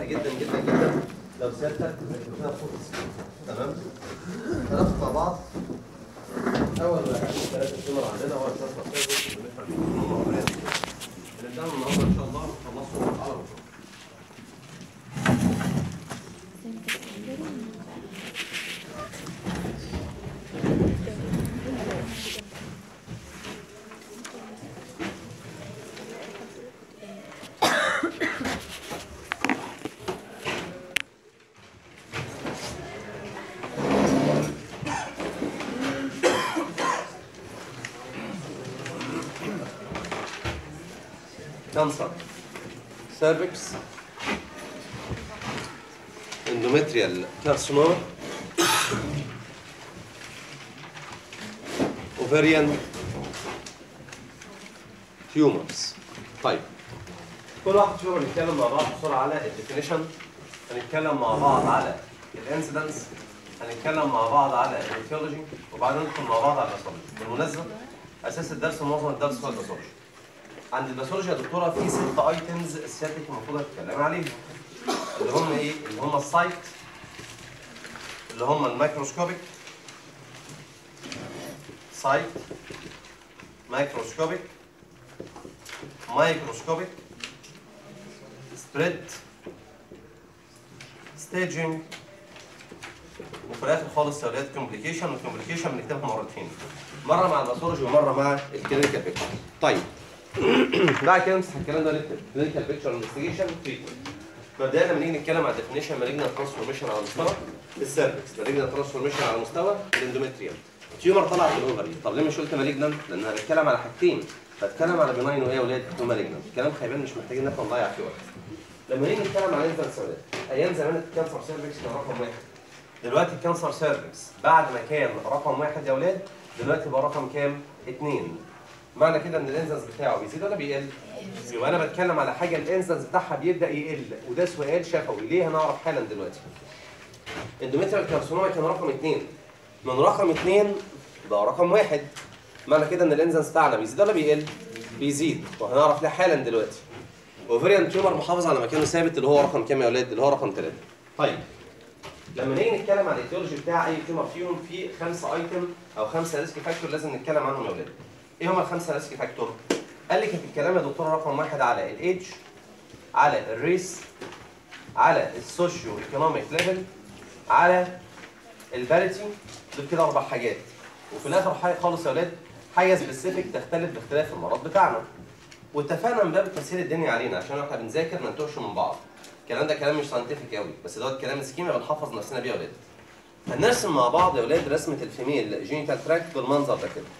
جدا جدا جدا لو سيادتك ذاكرتها فوكس تمام هناخد مع بعض اول واحد ثلاثة تيمر عندنا هو الشرطة السادس اللي بنفهم فيه هنبدأ النهارده ان شاء الله نخلصه على بكره كانسر سيرفكس اندومتريال كارسينوما اوفريان تيومرز طيب كل واحد فيهم هنتكلم مع بعض بسرعه على الديفينيشن هنتكلم مع بعض على الانسيدنس هنتكلم مع بعض على الايتيولوجي وبعدين ندخل مع بعض على الباثولوجي بالمناسبه اساس الدرس معظم الدرس هو الباثولوجي عند الباثولوجي يا دكتوره في ست ايتمز سيادتك المفروض هتتكلم عليهم اللي هم ايه؟ اللي هم السايت اللي هم الميكروسكوبيك سايت مايكروسكوبيك مايكروسكوبيك سبريد ستيجنج وفي الاخر خالص يا ولاد كومبليكيشن والكومبليكيشن بنكتبها مرتين مره مع الباثولوجي ومره مع الكلينيكال بيكتشر طيب بعد كده نمسح الكلام ده نكتب كلينيكال بيكتشر انفستيجيشن تريتمنت مبدئيا لما نيجي نتكلم على الديفينيشن مالجنا ترانسفورميشن على مستوى السيرفكس مالجنا ترانسفورميشن على مستوى الاندوميتريوم تيومر طلع في الاوفري طب ليه مش قلت مالجنا لان انا بتكلم على حاجتين بتكلم على بناين وايه يا اولاد ومالجنا الكلام خيبان مش محتاجين ان احنا نضيع فيه وقت لما نيجي نتكلم على انفلانس اولاد ايام زمان الكانسر سيرفكس كان رقم واحد دلوقتي الكانسر سيرفكس بعد ما كان رقم واحد يا اولاد دلوقتي بقى رقم كام؟ اثنين معنى كده ان الانزنس بتاعه بيزيد ولا بيقل؟ يبقى انا بتكلم على حاجه الانزنس بتاعها بيبدا يقل وده سؤال شفوي ليه هنعرف حالا دلوقتي. اندوميتريال كارسينوما كان رقم اثنين من رقم اثنين بقى رقم واحد معنى كده ان الانزنس بتاعنا بيزيد ولا بيقل؟ بيزيد وهنعرف ليه حالا دلوقتي. اوفريان تيومر محافظ على مكانه ثابت اللي هو رقم كام يا اولاد؟ اللي هو رقم ثلاثه. طيب لما نيجي نتكلم عن الايتيولوجي بتاع اي تيومر فيهم في خمسه ايتم او خمسه ريسك فاكتور لازم نتكلم عنهم يا اولاد. ايه هم الخمسه ريسك فاكتور؟ قال لي كان في الكلام يا دكتور رقم واحد على الايدج على الريس على السوشيو ايكونوميك ليفل على الباريتي دول كده اربع حاجات وفي الاخر حاجه خالص يا اولاد حاجه سبيسيفيك تختلف باختلاف المرض بتاعنا واتفقنا من باب تسهيل الدنيا علينا عشان احنا بنذاكر ما نتوهش من بعض الكلام ده كلام مش ساينتفك قوي بس دوت كلام سكيمي بنحفظ نفسنا بيه يا اولاد هنرسم مع بعض يا اولاد رسمه الفيميل جينيتال تراكت بالمنظر ده كده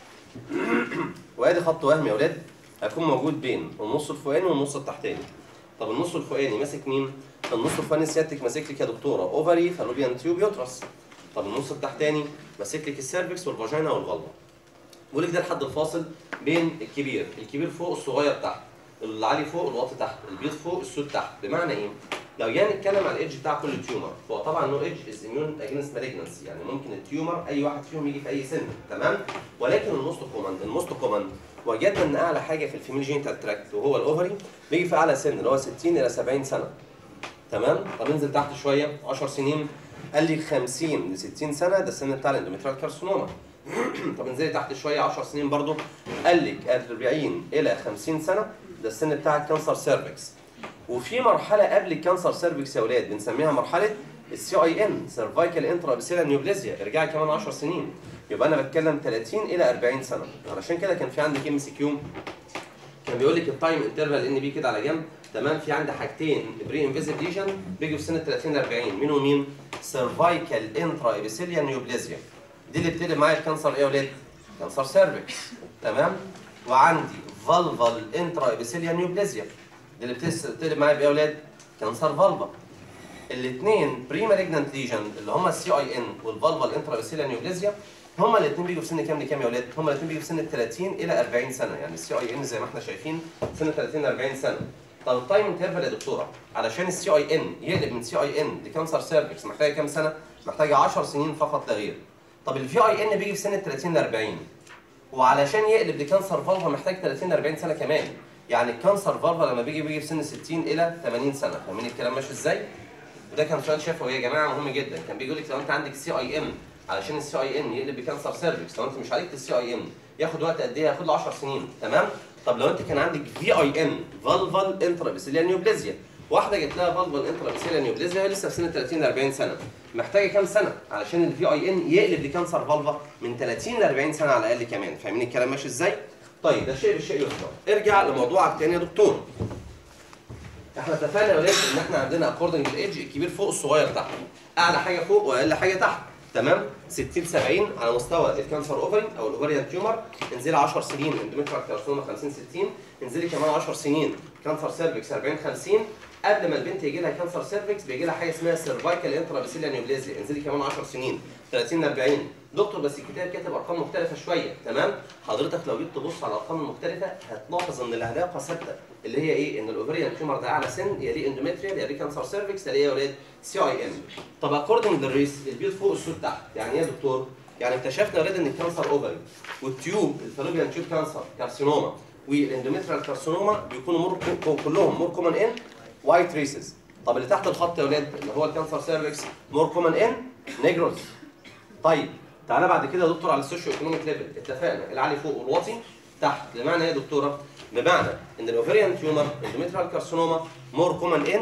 وادي خط وهم يا اولاد هيكون موجود بين النص الفوقاني والنص التحتاني طب النص الفوقاني ماسك مين النص الفوقاني سيادتك ماسك لك يا دكتوره اوفري فالوبيان تيوب يوترس طب النص التحتاني ماسك لك السيرفكس والفاجينا والغلة بقول لك ده الحد الفاصل بين الكبير الكبير فوق الصغير تحت العالي فوق الواطي تحت البيض فوق السود تحت بمعنى ايه لو جينا نتكلم على الايدج بتاع كل تيومر فهو طبعا نو ايدج از اميون اجينست مالجنسي يعني ممكن التيومر اي واحد فيهم يجي في اي سن تمام ولكن الموست كومن الموست كومن وجدنا ان اعلى حاجه في الفيميل جينيتال تراكت وهو الاوفري بيجي في اعلى سن اللي هو 60 الى 70 سنه تمام طب انزل تحت شويه 10 سنين قال لي 50 ل 60 سنه ده السن بتاع الاندوميتريال كارسينوما طب انزلي تحت شويه 10 سنين برضو قال لك 40 الى 50 سنه ده السن بتاع الكانسر سيرفكس وفي مرحله قبل الكانسر سيرفكس يا اولاد بنسميها مرحله السي اي ان سيرفايكال انترا ابيسيلا نيوبليزيا ارجعي كمان 10 سنين يبقى انا بتكلم 30 الى 40 سنه علشان كده كان في عندك ام سي كيو كان بيقول لك التايم انترفال ان بي كده على جنب تمام في عندي حاجتين بري انفيزيف ليجن بيجوا في سن 30 ل 40 مين ومين؟ سيرفايكال انترا ابيسيليا نيوبليزيا دي اللي بتقلب معايا الكانسر ايه يا ولاد؟ كانسر سيرفكس تمام؟ وعندي فالفال انترا ابيسيليا نيوبليزيا دي اللي بتقلب معايا بايه يا ولاد؟ كانسر فالفا الاثنين بري مالجنانت ليجن اللي هم السي اي ان والفالفال انترا ابيسيليا نيوبليزيا هما الاثنين بيجوا في سن كام لكام يا ولاد؟ هما الاثنين بيجوا في سن 30 الى 40 سنه يعني السي اي ان زي ما احنا شايفين سن 30 ل 40 سنه. طب التايم انترفال يا دكتوره علشان السي اي ان يقلب من سي اي ان لكانسر سيرفكس محتاجه كام سنه؟ محتاجه 10 سنين فقط لا غير. طب الفي اي ان بيجي في سن 30 ل 40 وعلشان يقلب لكانسر فالفا محتاج 30 ل 40 سنه كمان. يعني الكانسر فالفا لما بيجي بيجي في سن 60 الى 80 سنه فاهمين الكلام ماشي ازاي وده كان سؤال شفوي يا جماعه مهم جدا كان بيقول لك لو انت عندك سي اي ام علشان السي اي ام يقلب بكانسر سيرفكس لو انت مش عالجت السي اي ام ياخد وقت قد ايه ياخد له 10 سنين تمام طب لو انت كان عندك في اي ان فالفال انترابيسيليا نيوبليزيا واحده جت لها فالفال انترابيسيليا نيوبليزيا وهي لسه في سن 30 ل 40 سنه محتاجه كام سنه علشان الفي اي ان يقلب لكانسر فالفا من 30 ل 40 سنه على الاقل كمان فاهمين الكلام ماشي ازاي طيب ده شيء بالشيء يذكر ارجع لموضوعك تاني يا دكتور احنا اتفقنا يا ولاد ان احنا عندنا اكوردنج للايدج الكبير فوق الصغير تحت اعلى حاجه فوق واقل حاجه تحت تمام 60 70 على مستوى الكانسر اوفري او الاوفريان تيومر انزلي 10 سنين اندوميتريال كارسينوما 50 60 انزلي كمان 10 سنين كانسر سيرفكس 40 50 قبل ما البنت يجي لها كانسر سيرفكس بيجي لها حاجه اسمها سيرفايكال انترابيسيليا نيوبليزيا انزلي كمان 10 سنين 30 ل 40 دكتور بس الكتاب كاتب ارقام مختلفه شويه تمام حضرتك لو جيت تبص على الارقام المختلفه هتلاحظ ان العلاقه ثابته اللي هي ايه ان الاوفريان تيومر ده اعلى سن يا ليه اندوميتريال يا ليه كانسر سيرفكس يا ليه يا ولاد سي اي ام طب اكوردنج للريس البيض فوق السود تحت يعني ايه يا دكتور يعني اكتشفنا يا ولاد ان الكانسر اوفري والتيوب الفالوبيان تيوب كانسر كارسينوما والاندوميتريال كارسينوما بيكونوا مور كلهم مور كومن ان وايت ريسز طب اللي تحت الخط يا ولاد اللي هو الكانسر سيرفكس مور كومن ان نيجروز طيب تعالى بعد كده يا دكتور على السوشيو ايكونوميك ليفل اتفقنا العالي فوق والواطي تحت بمعنى ايه يا دكتوره؟ بمعنى ان الاوفريان تيومر اندوميتريال كارسينوما مور كومن ان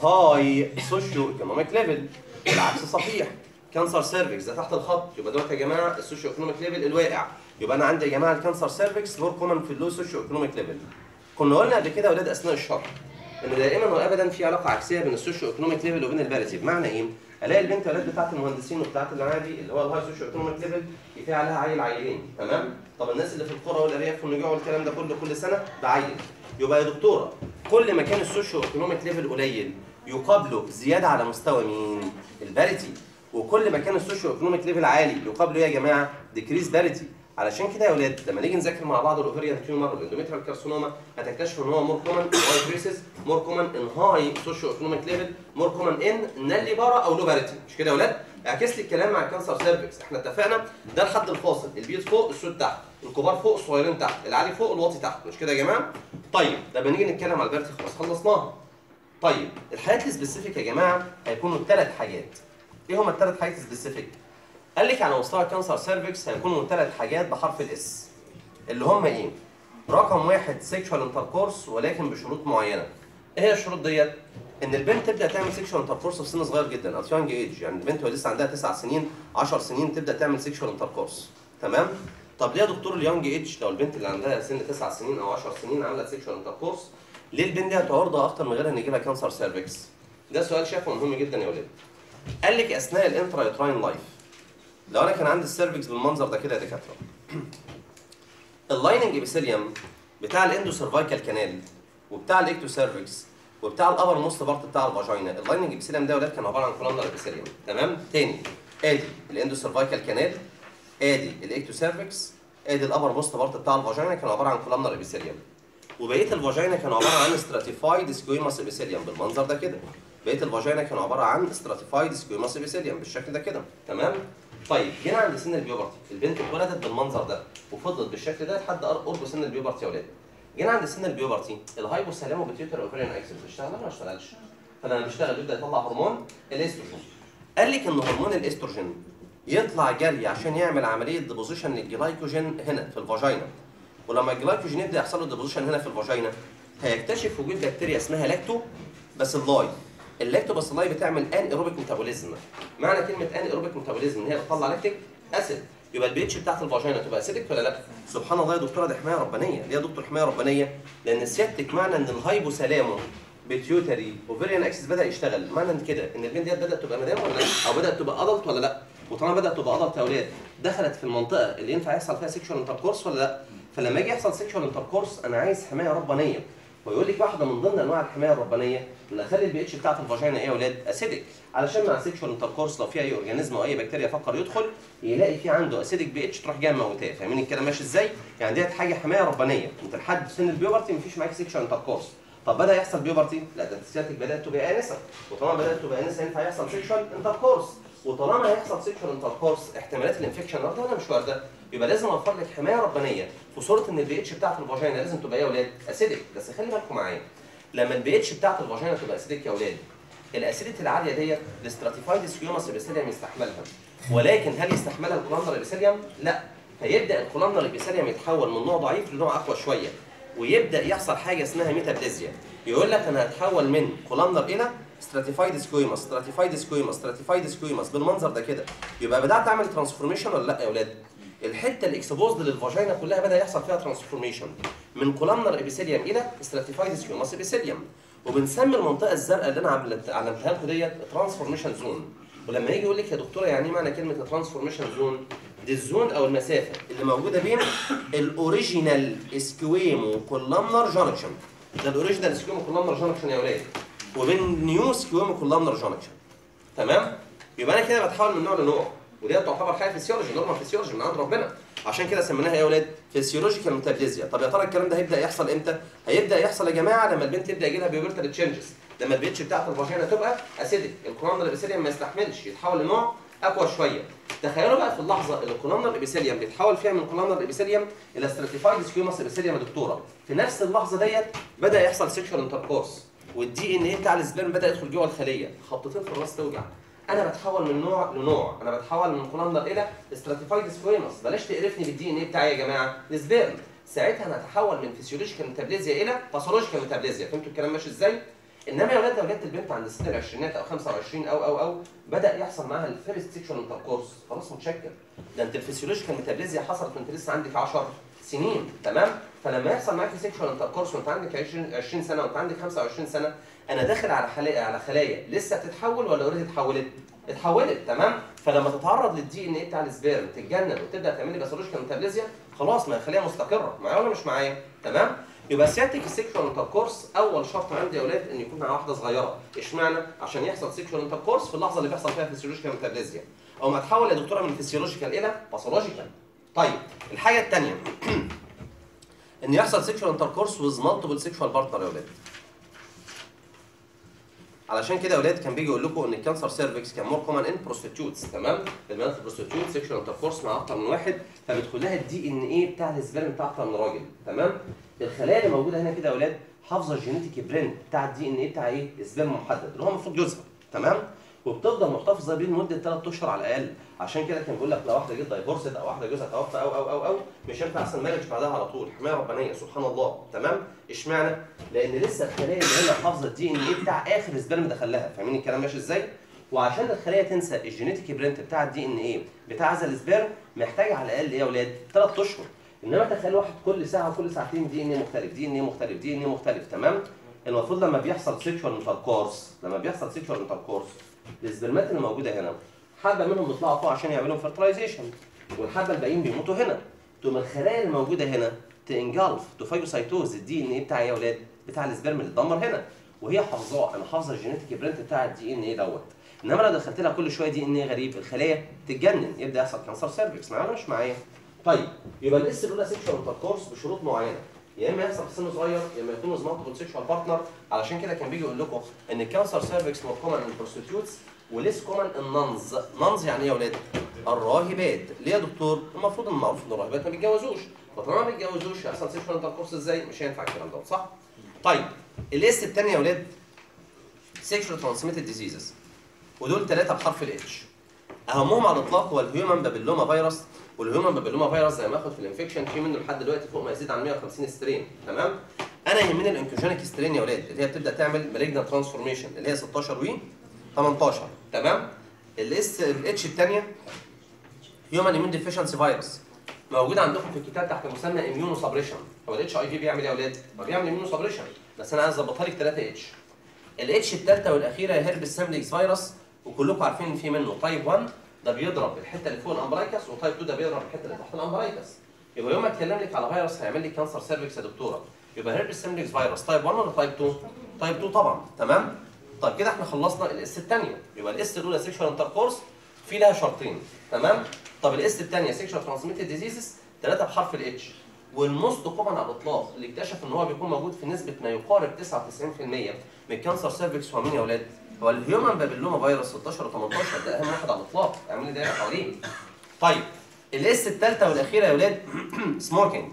هاي سوشيو ايكونوميك ليفل العكس صحيح كانسر سيرفكس ده تحت الخط يبقى دوت يا جماعه السوشيو ايكونوميك ليفل الواقع يبقى انا عندي يا جماعه الكانسر سيرفكس مور كومن في اللو سوشيو ايكونوميك ليفل كنا قلنا قبل كده يا اولاد اثناء الشرح ان دائما وابدا في علاقه عكسيه بين السوشيو ايكونوميك ليفل وبين الباريتي بمعنى ايه؟ الاقي البنت يا ولاد بتاعت المهندسين وبتاعت العادي اللي هو الهاي سوشيو ايكونوميك ليفل يفيها عليها عيل عيلين تمام؟ طب الناس اللي في القرى والارياف والنجوع والكلام ده كله كل سنه بعيل يبقى يا دكتوره كل ما كان السوشيو ايكونوميك ليفل قليل يقابله زياده على مستوى مين؟ الباريتي وكل ما كان السوشيو ايكونوميك ليفل عالي يقابله ايه يا جماعه؟ ديكريز باريتي علشان كده يا ولاد لما نيجي نذاكر مع بعض الاوفريان تيومر والاندوميتريال كارسينوما هتكتشفوا ان هو مور كومن واي بريسز مور كومن ان هاي سوشيو ايكونوميك ليفل مور كومن ان نالي بارا او لو باريتي مش كده يا ولاد؟ اعكس لي الكلام مع الكانسر سيرفكس احنا اتفقنا ده الحد الفاصل البيض فوق السود تحت الكبار فوق الصغيرين تحت العالي فوق الواطي تحت مش كده يا جماعه؟ طيب لما نيجي نتكلم على البارتي خلاص خلصناها طيب الحاجات السبيسيفيك يا جماعه هيكونوا ثلاث حاجات ايه هما الثلاث حاجات السبيسيفيك؟ قال لك على مستوى الكانسر سيرفكس هيكونوا ثلاث حاجات بحرف الاس اللي هم ايه؟ رقم واحد سيكشوال انتركورس ولكن بشروط معينه. ايه هي الشروط ديت؟ ان البنت تبدا تعمل سيكشوال انتركورس في سن صغير جدا ات يونج ايج يعني البنت وهي لسه عندها 9 سنين 10 سنين تبدا تعمل سيكشوال انتركورس تمام؟ طب ليه يا دكتور اليونج ايج لو البنت اللي عندها سن 9 سنين او 10 سنين عملت سيكشوال انتركورس ليه البنت دي هتعرضها اكتر من غير ان يجي لها كانسر سيرفكس؟ ده سؤال شافه مهم جدا يا ولاد. قال لك اثناء الانترا يوتراين لايف لو انا كان عندي السيرفكس بالمنظر ده كده يا دكاتره اللايننج ابيثيليوم بتاع الاندو سيرفايكال كانال وبتاع الاكتو سيرفكس وبتاع الابر موست بارت بتاع الفاجينا اللايننج ابيثيليوم ده يا ولاد كان عباره عن كولامنر ابيثيليوم تمام تاني ادي الاندو سيرفايكال كانال ادي الاكتو سيرفكس ادي الابر موست بارت بتاع الفاجينا كان عباره عن كولامنر ابيثيليوم وبقيه الفاجينا كان عباره عن ستراتيفايد سكويماس ابيثيليوم بالمنظر ده كده بقيه الفاجينا كان عباره عن ستراتيفايد سكويماس ابيثيليوم بالشكل ده كده تمام طيب جينا عند سن البيوبرتي البنت اتولدت بالمنظر ده وفضلت بالشكل ده لحد قرب سن البيوبرتي يا ولاد جينا عند سن البيوبرتي الهايبوثالامو بيتيوتر اوفريان اكسس بيشتغل ولا ما اشتغلش فلما بيشتغل بيبدا يطلع هرمون الاستروجين قال لك ان هرمون الاستروجين يطلع جري عشان يعمل عمليه ديبوزيشن للجلايكوجين هنا في الفاجينا ولما الجلايكوجين يبدا يحصل له ديبوزيشن هنا في الفاجينا هيكتشف وجود بكتيريا اسمها لاكتو باسيلاي اللاكتوباسيلاي بتعمل ان ايروبيك ميتابوليزم معنى كلمه ان ايروبيك ميتابوليزم ان هي بتطلع لاكتيك اسيد يبقى البي اتش بتاعت الفاجينا تبقى اسيدك ولا لا؟ سبحان الله يا دكتوره دي حمايه ربانيه، ليه يا دكتور حمايه ربانيه؟ لان سيادتك معنى ان الهايبوثالامو بيتيوتري اوفيريان اكسس بدا يشتغل معنى كده ان البنت ديت بدات تبقى مدام ولا لا؟ او بدات تبقى ادلت ولا لا؟ وطالما بدات تبقى ادلت يا اولاد دخلت في المنطقه اللي ينفع يحصل فيها سيكشوال انتركورس ولا لا؟ فلما يجي يحصل سيكشوال انتركورس انا عايز حمايه ربانيه ويقول لك واحده من ضمن انواع الحمايه الربانيه ان اخلي البي اتش بتاعت الفاجينا ايه يا اولاد؟ اسيدك علشان مع سيكشوال انتركورس لو في اي اورجانيزم او اي بكتيريا فكر يدخل يلاقي في عنده اسيدك بي اتش تروح جايه موتاه فاهمين الكلام ماشي ازاي؟ يعني ديت حاجه حمايه ربانيه انت لحد سن البيوبرتي مفيش معاك سيكشوال انتركورس طب بدا يحصل بيوبرتي لا ده انت سيادتك بدات تبقى انسه وطالما بدات تبقى انسه ينفع يحصل سيكشوال انتركورس وطالما هيحصل سيكشوال انتركورس احتمالات الانفكشن وارده ولا مش وارده؟ يبقى لازم اوفر لك حمايه ربانيه في صوره ان البي اتش بتاعت الفاجينا لازم تبقى ايه يا اولاد؟ اسيدك بس خلي بالكم معايا لما البي اتش بتاعت الفاجينا تبقى اسيدك يا اولاد الاسيديتي العاليه ديت الاستراتيفايد سكيوماس ابيثيليوم يستحملها ولكن هل يستحملها الكولامنر ابيثيليوم؟ لا فيبدا الكولامنر ابيثيليوم يتحول من نوع ضعيف لنوع اقوى شويه ويبدا يحصل حاجه اسمها ميتابليزيا يقول لك انا هتحول من كولامنر الى ستراتيفايد سكويماس ستراتيفايد سكويماس ستراتيفايد سكويماس بالمنظر ده كده يبقى بدات اعمل ترانسفورميشن ولا لا يا اولاد الحته الاكسبوزد للفاجينا كلها بدا يحصل فيها ترانسفورميشن من كولامنر ابيثيليوم الى ستراتيفايد سكويماس ابيثيليوم وبنسمي المنطقه الزرقاء اللي انا عملت علمتها لكم ديت ترانسفورميشن زون ولما يجي يقول لك يا دكتوره يعني ايه معنى كلمه ترانسفورميشن زون دي الزون او المسافه اللي موجوده بين الاوريجينال سكويمو كولامنر جانكشن ده الاوريجينال سكويمو كولامنر جانكشن يا ولاد وبين نيو سكويمو كولامنر جانكشن تمام يبقى انا كده بتحول من نوع لنوع ودي تعتبر حاجه فيسيولوجي نورمال فيسيولوجي من عند ربنا عشان كده سميناها يا اولاد فيسيولوجيكال ميتابليزيا طب يا ترى الكلام ده هيبدا يحصل امتى هيبدا يحصل يا جماعه لما البنت يبدا يجي لها بيوبرتال تشينجز لما البيتش بتاعت الفاجينا تبقى اسيدك الكولامنر الابيثيليوم ما يستحملش يتحول لنوع اقوى شويه تخيلوا بقى في اللحظه اللي الكولامنر الابيثيليوم بيتحول فيها من كولامنر الابيثيليوم الى ستراتيفايد سكيوماس الابيثيليوم يا دكتوره في نفس اللحظه ديت بدا يحصل سيكشوال انتركورس والدي ان ايه بتاع السبرم بدا يدخل جوه الخليه خبطتين في الراس توجع انا بتحول من نوع لنوع انا بتحول من كولامنر الى ستراتيفايد سكويماس بلاش تقرفني بالدي ان ايه بتاعي يا جماعه السبرم ساعتها انا هتحول من فيسيولوجيكال ميتابليزيا الى باثولوجيكال ميتابليزيا فهمتوا الكلام ماشي ازاي انما يا ولاد لو جت البنت عند سن العشرينات او 25 او او او بدا يحصل معاها الفيرست سيكشوال انتركورس خلاص متشكل ده انت الفسيولوجيكال ميتابليزيا حصلت وانت لسه عندك 10 سنين تمام فلما يحصل معاك سيكشوال انتركورس وانت عندك 20 20 سنه وانت عندك 25 سنه انا داخل على خلايا على خلايا لسه تتحول ولا اوريدي اتحولت؟ اتحولت تمام فلما تتعرض للدي ان ايه بتاع السبيرم تتجنن وتبدا تعمل لي باثولوجيكال ميتابليزيا خلاص ما الخليه مستقره معايا ولا مش معايا تمام يبقى سيادتك السيكشوال انتركورس اول شرط عندي يا اولاد ان يكون معاها واحده صغيره اشمعنى عشان يحصل سيكشوال انتركورس في اللحظه اللي بيحصل فيها فيسيولوجيكال ميتابليزيا او ما تحول يا دكتوره من فيسيولوجيكال الى باثولوجيكال طيب الحاجه الثانيه ان يحصل سيكشوال انتركورس ويز مالتيبل سيكشوال بارتنر يا اولاد علشان كده يا اولاد كان بيجي يقول لكم ان الكانسر سيرفكس كان مور كومن ان بروستيتيوتس تمام البنات البروستيتيوت سيكشوال انتركورس مع اكتر من واحد فبيدخل لها الدي ان ايه بتاع السبرم بتاع اكتر من راجل تمام الخلايا اللي موجوده هنا كده يا اولاد حافظه الجينيتيك برنت بتاع الدي ان ايه بتاع ايه سبرم محدد اللي هو المفروض جوزها تمام وبتفضل محتفظه بيه لمده 3 اشهر على الاقل عشان كده كان بيقول لك لو واحده جت دايفورسد او واحده جوزها توفى او او او او مش هينفع احسن مارج بعدها على طول حمايه ربانيه سبحان الله تمام اشمعنى؟ لان لسه الخلايا اللي هنا حافظه الدي ان ايه بتاع اخر سبرم دخلها فاهمين الكلام ماشي ازاي؟ وعشان الخليه تنسى الجينيتيك برنت بتاع الدي ان ايه بتاع هذا السبرم محتاج على الاقل ايه يا اولاد؟ 3 اشهر انما تخيل واحد كل ساعه وكل ساعتين دي ان ايه مختلف دي ان ايه مختلف دي ان ايه مختلف تمام؟ المفروض لما بيحصل سيكشوال انتركورس لما بيحصل سيكشوال انتركورس السبرمات اللي موجوده هنا حبه منهم بيطلعوا فوق عشان يعملوا فيرتلايزيشن والحبه الباقيين بيموتوا هنا تقوم الخلايا اللي موجوده هنا تنجلف تفاجوسايتوز الدي ان ايه بتاع يا اولاد بتاع السبرم اللي اتدمر هنا وهي حافظاه انا حافظه الجينيتيك برنت بتاع الدي ان ايه دوت انما لو دخلت لها كل شويه دي ان ايه غريب الخلايا تتجنن يبدا يحصل كانسر سيرفكس معايا ولا مش معايا؟ طيب يبقى الاس الاولى سيكشوال انتركورس بشروط معينه يا اما يحصل في سن صغير يا اما يكون مالتيبل سيكشوال بارتنر علشان كده كان بيجي يقول لكم ان الكانسر سيرفكس مور كومن ان بروستيتيوتس وليس كومن الننز ننز يعني ايه يا ولاد الراهبات ليه يا دكتور المفروض ان معروف ان الراهبات ما بيتجوزوش فطالما ما بيتجوزوش هيحصل سيكشوال انتركورس ازاي مش هينفع الكلام ده صح طيب الاس الثانيه يا ولاد سيكشوال ترانسميتد ديزيزز ودول ثلاثه بحرف الاتش اهمهم على الاطلاق هو الهيومن بابيلوما فيروس والهيومن بابيلوما فيروس زي ما اخد في الانفكشن في منه لحد دلوقتي فوق ما يزيد عن 150 سترين تمام انا يهمني الانكوجينيك سترين يا ولاد اللي هي بتبدا تعمل مالجنا ترانسفورميشن اللي هي 16 و 18 تمام الاس الاتش الثانيه هيومن ايمون ديفيشنسي فيروس موجود عندكم في الكتاب تحت مسمى اميونو سبريشن هو الاتش اي في بيعمل ايه يا ولاد؟ ما بيعمل اميونو سبريشن بس انا عايز اظبطها لك 3 اتش الاتش الثالثه والاخيره هي هيربس سامبلكس فيروس وكلكم عارفين ان في منه تايب 1 ده بيضرب الحته اللي فوق الامبرايكس وتايب 2 ده بيضرب الحته اللي تحت الامبرايكس يبقى يوم ما اتكلم لك على فيروس هيعمل لي كانسر سيرفكس يا دكتوره يبقى هيربس سامبلكس فيروس تايب 1 ولا تايب 2 تايب 2 طبعا تمام طيب كده احنا خلصنا الاس الثانيه يبقى الاس الاولى سيكشوال انتركورس في لها شرطين تمام طب الاس الثانيه سيكشوال ترانسميتد ديزيزز ثلاثه بحرف الاتش والموست كومن على الاطلاق اللي اكتشف ان هو بيكون موجود في نسبه ما يقارب 99% من كانسر سيرفكس هو مين يا اولاد؟ هو الهيومن بابيلوما فيروس 16 و 18 ده اهم واحد على الاطلاق اعمل لي دايره حواليه. طيب الاس الثالثه والاخيره يا ولاد سموكينج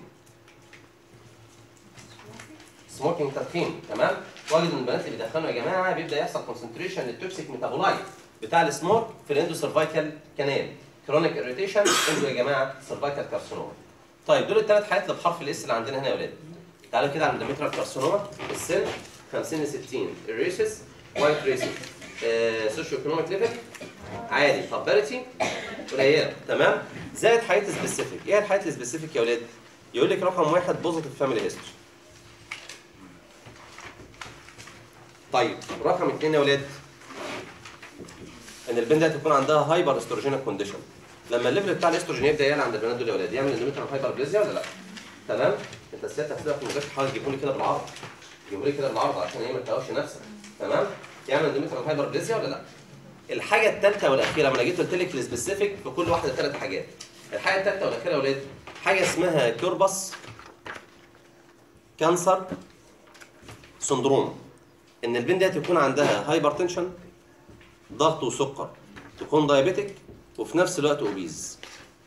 سموكينج تدخين تمام واجد ان البنات اللي بيدخنوا يا جماعه بيبدا يحصل كونسنتريشن للتوكسيك ميتابولايت بتاع السموك في الاندو سيرفايكال كانال كرونيك اريتيشن اندو يا جماعه سيرفايكال كارسينوما طيب دول الثلاث حالات اللي بحرف الاس اللي عندنا هنا يا ولاد تعالوا كده على الاندوميترال كارسينوما السن 50 ل 60 الريسس وايت ريسس سوشيو ايكونوميك ليفل عادي طب باريتي قليله تمام زائد حاجات سبيسيفيك ايه الحاجات السبيسيفيك يا ولاد يقول لك رقم واحد بوزيتيف فاميلي هيستوري طيب رقم اثنين يا ولاد ان البنت دي تكون عندها هايبر استروجينيك كونديشن لما الليفل بتاع الاستروجين يبدا يعلى عند البنات دول يا ولاد يعمل اندوميترال هايبر بليزيا ولا لا؟ تمام؟ انت سيادتك هتبقى في المذاكره حاول تجيبوا لي كده بالعرض جيبوا لي كده بالعرض عشان ايه ما تتوهش نفسك تمام؟ يعمل اندوميترال هايبر بليزيا ولا لا؟ الحاجه الثالثه والاخيره لما انا جيت قلت لك السبيسيفيك في كل واحده ثلاث حاجات الحاجه الثالثه والاخيره يا ولاد حاجه اسمها كوربس كانسر سندروم ان البنت دي تكون عندها هايبرتنشن ضغط وسكر تكون دايابيتك وفي نفس الوقت اوبيز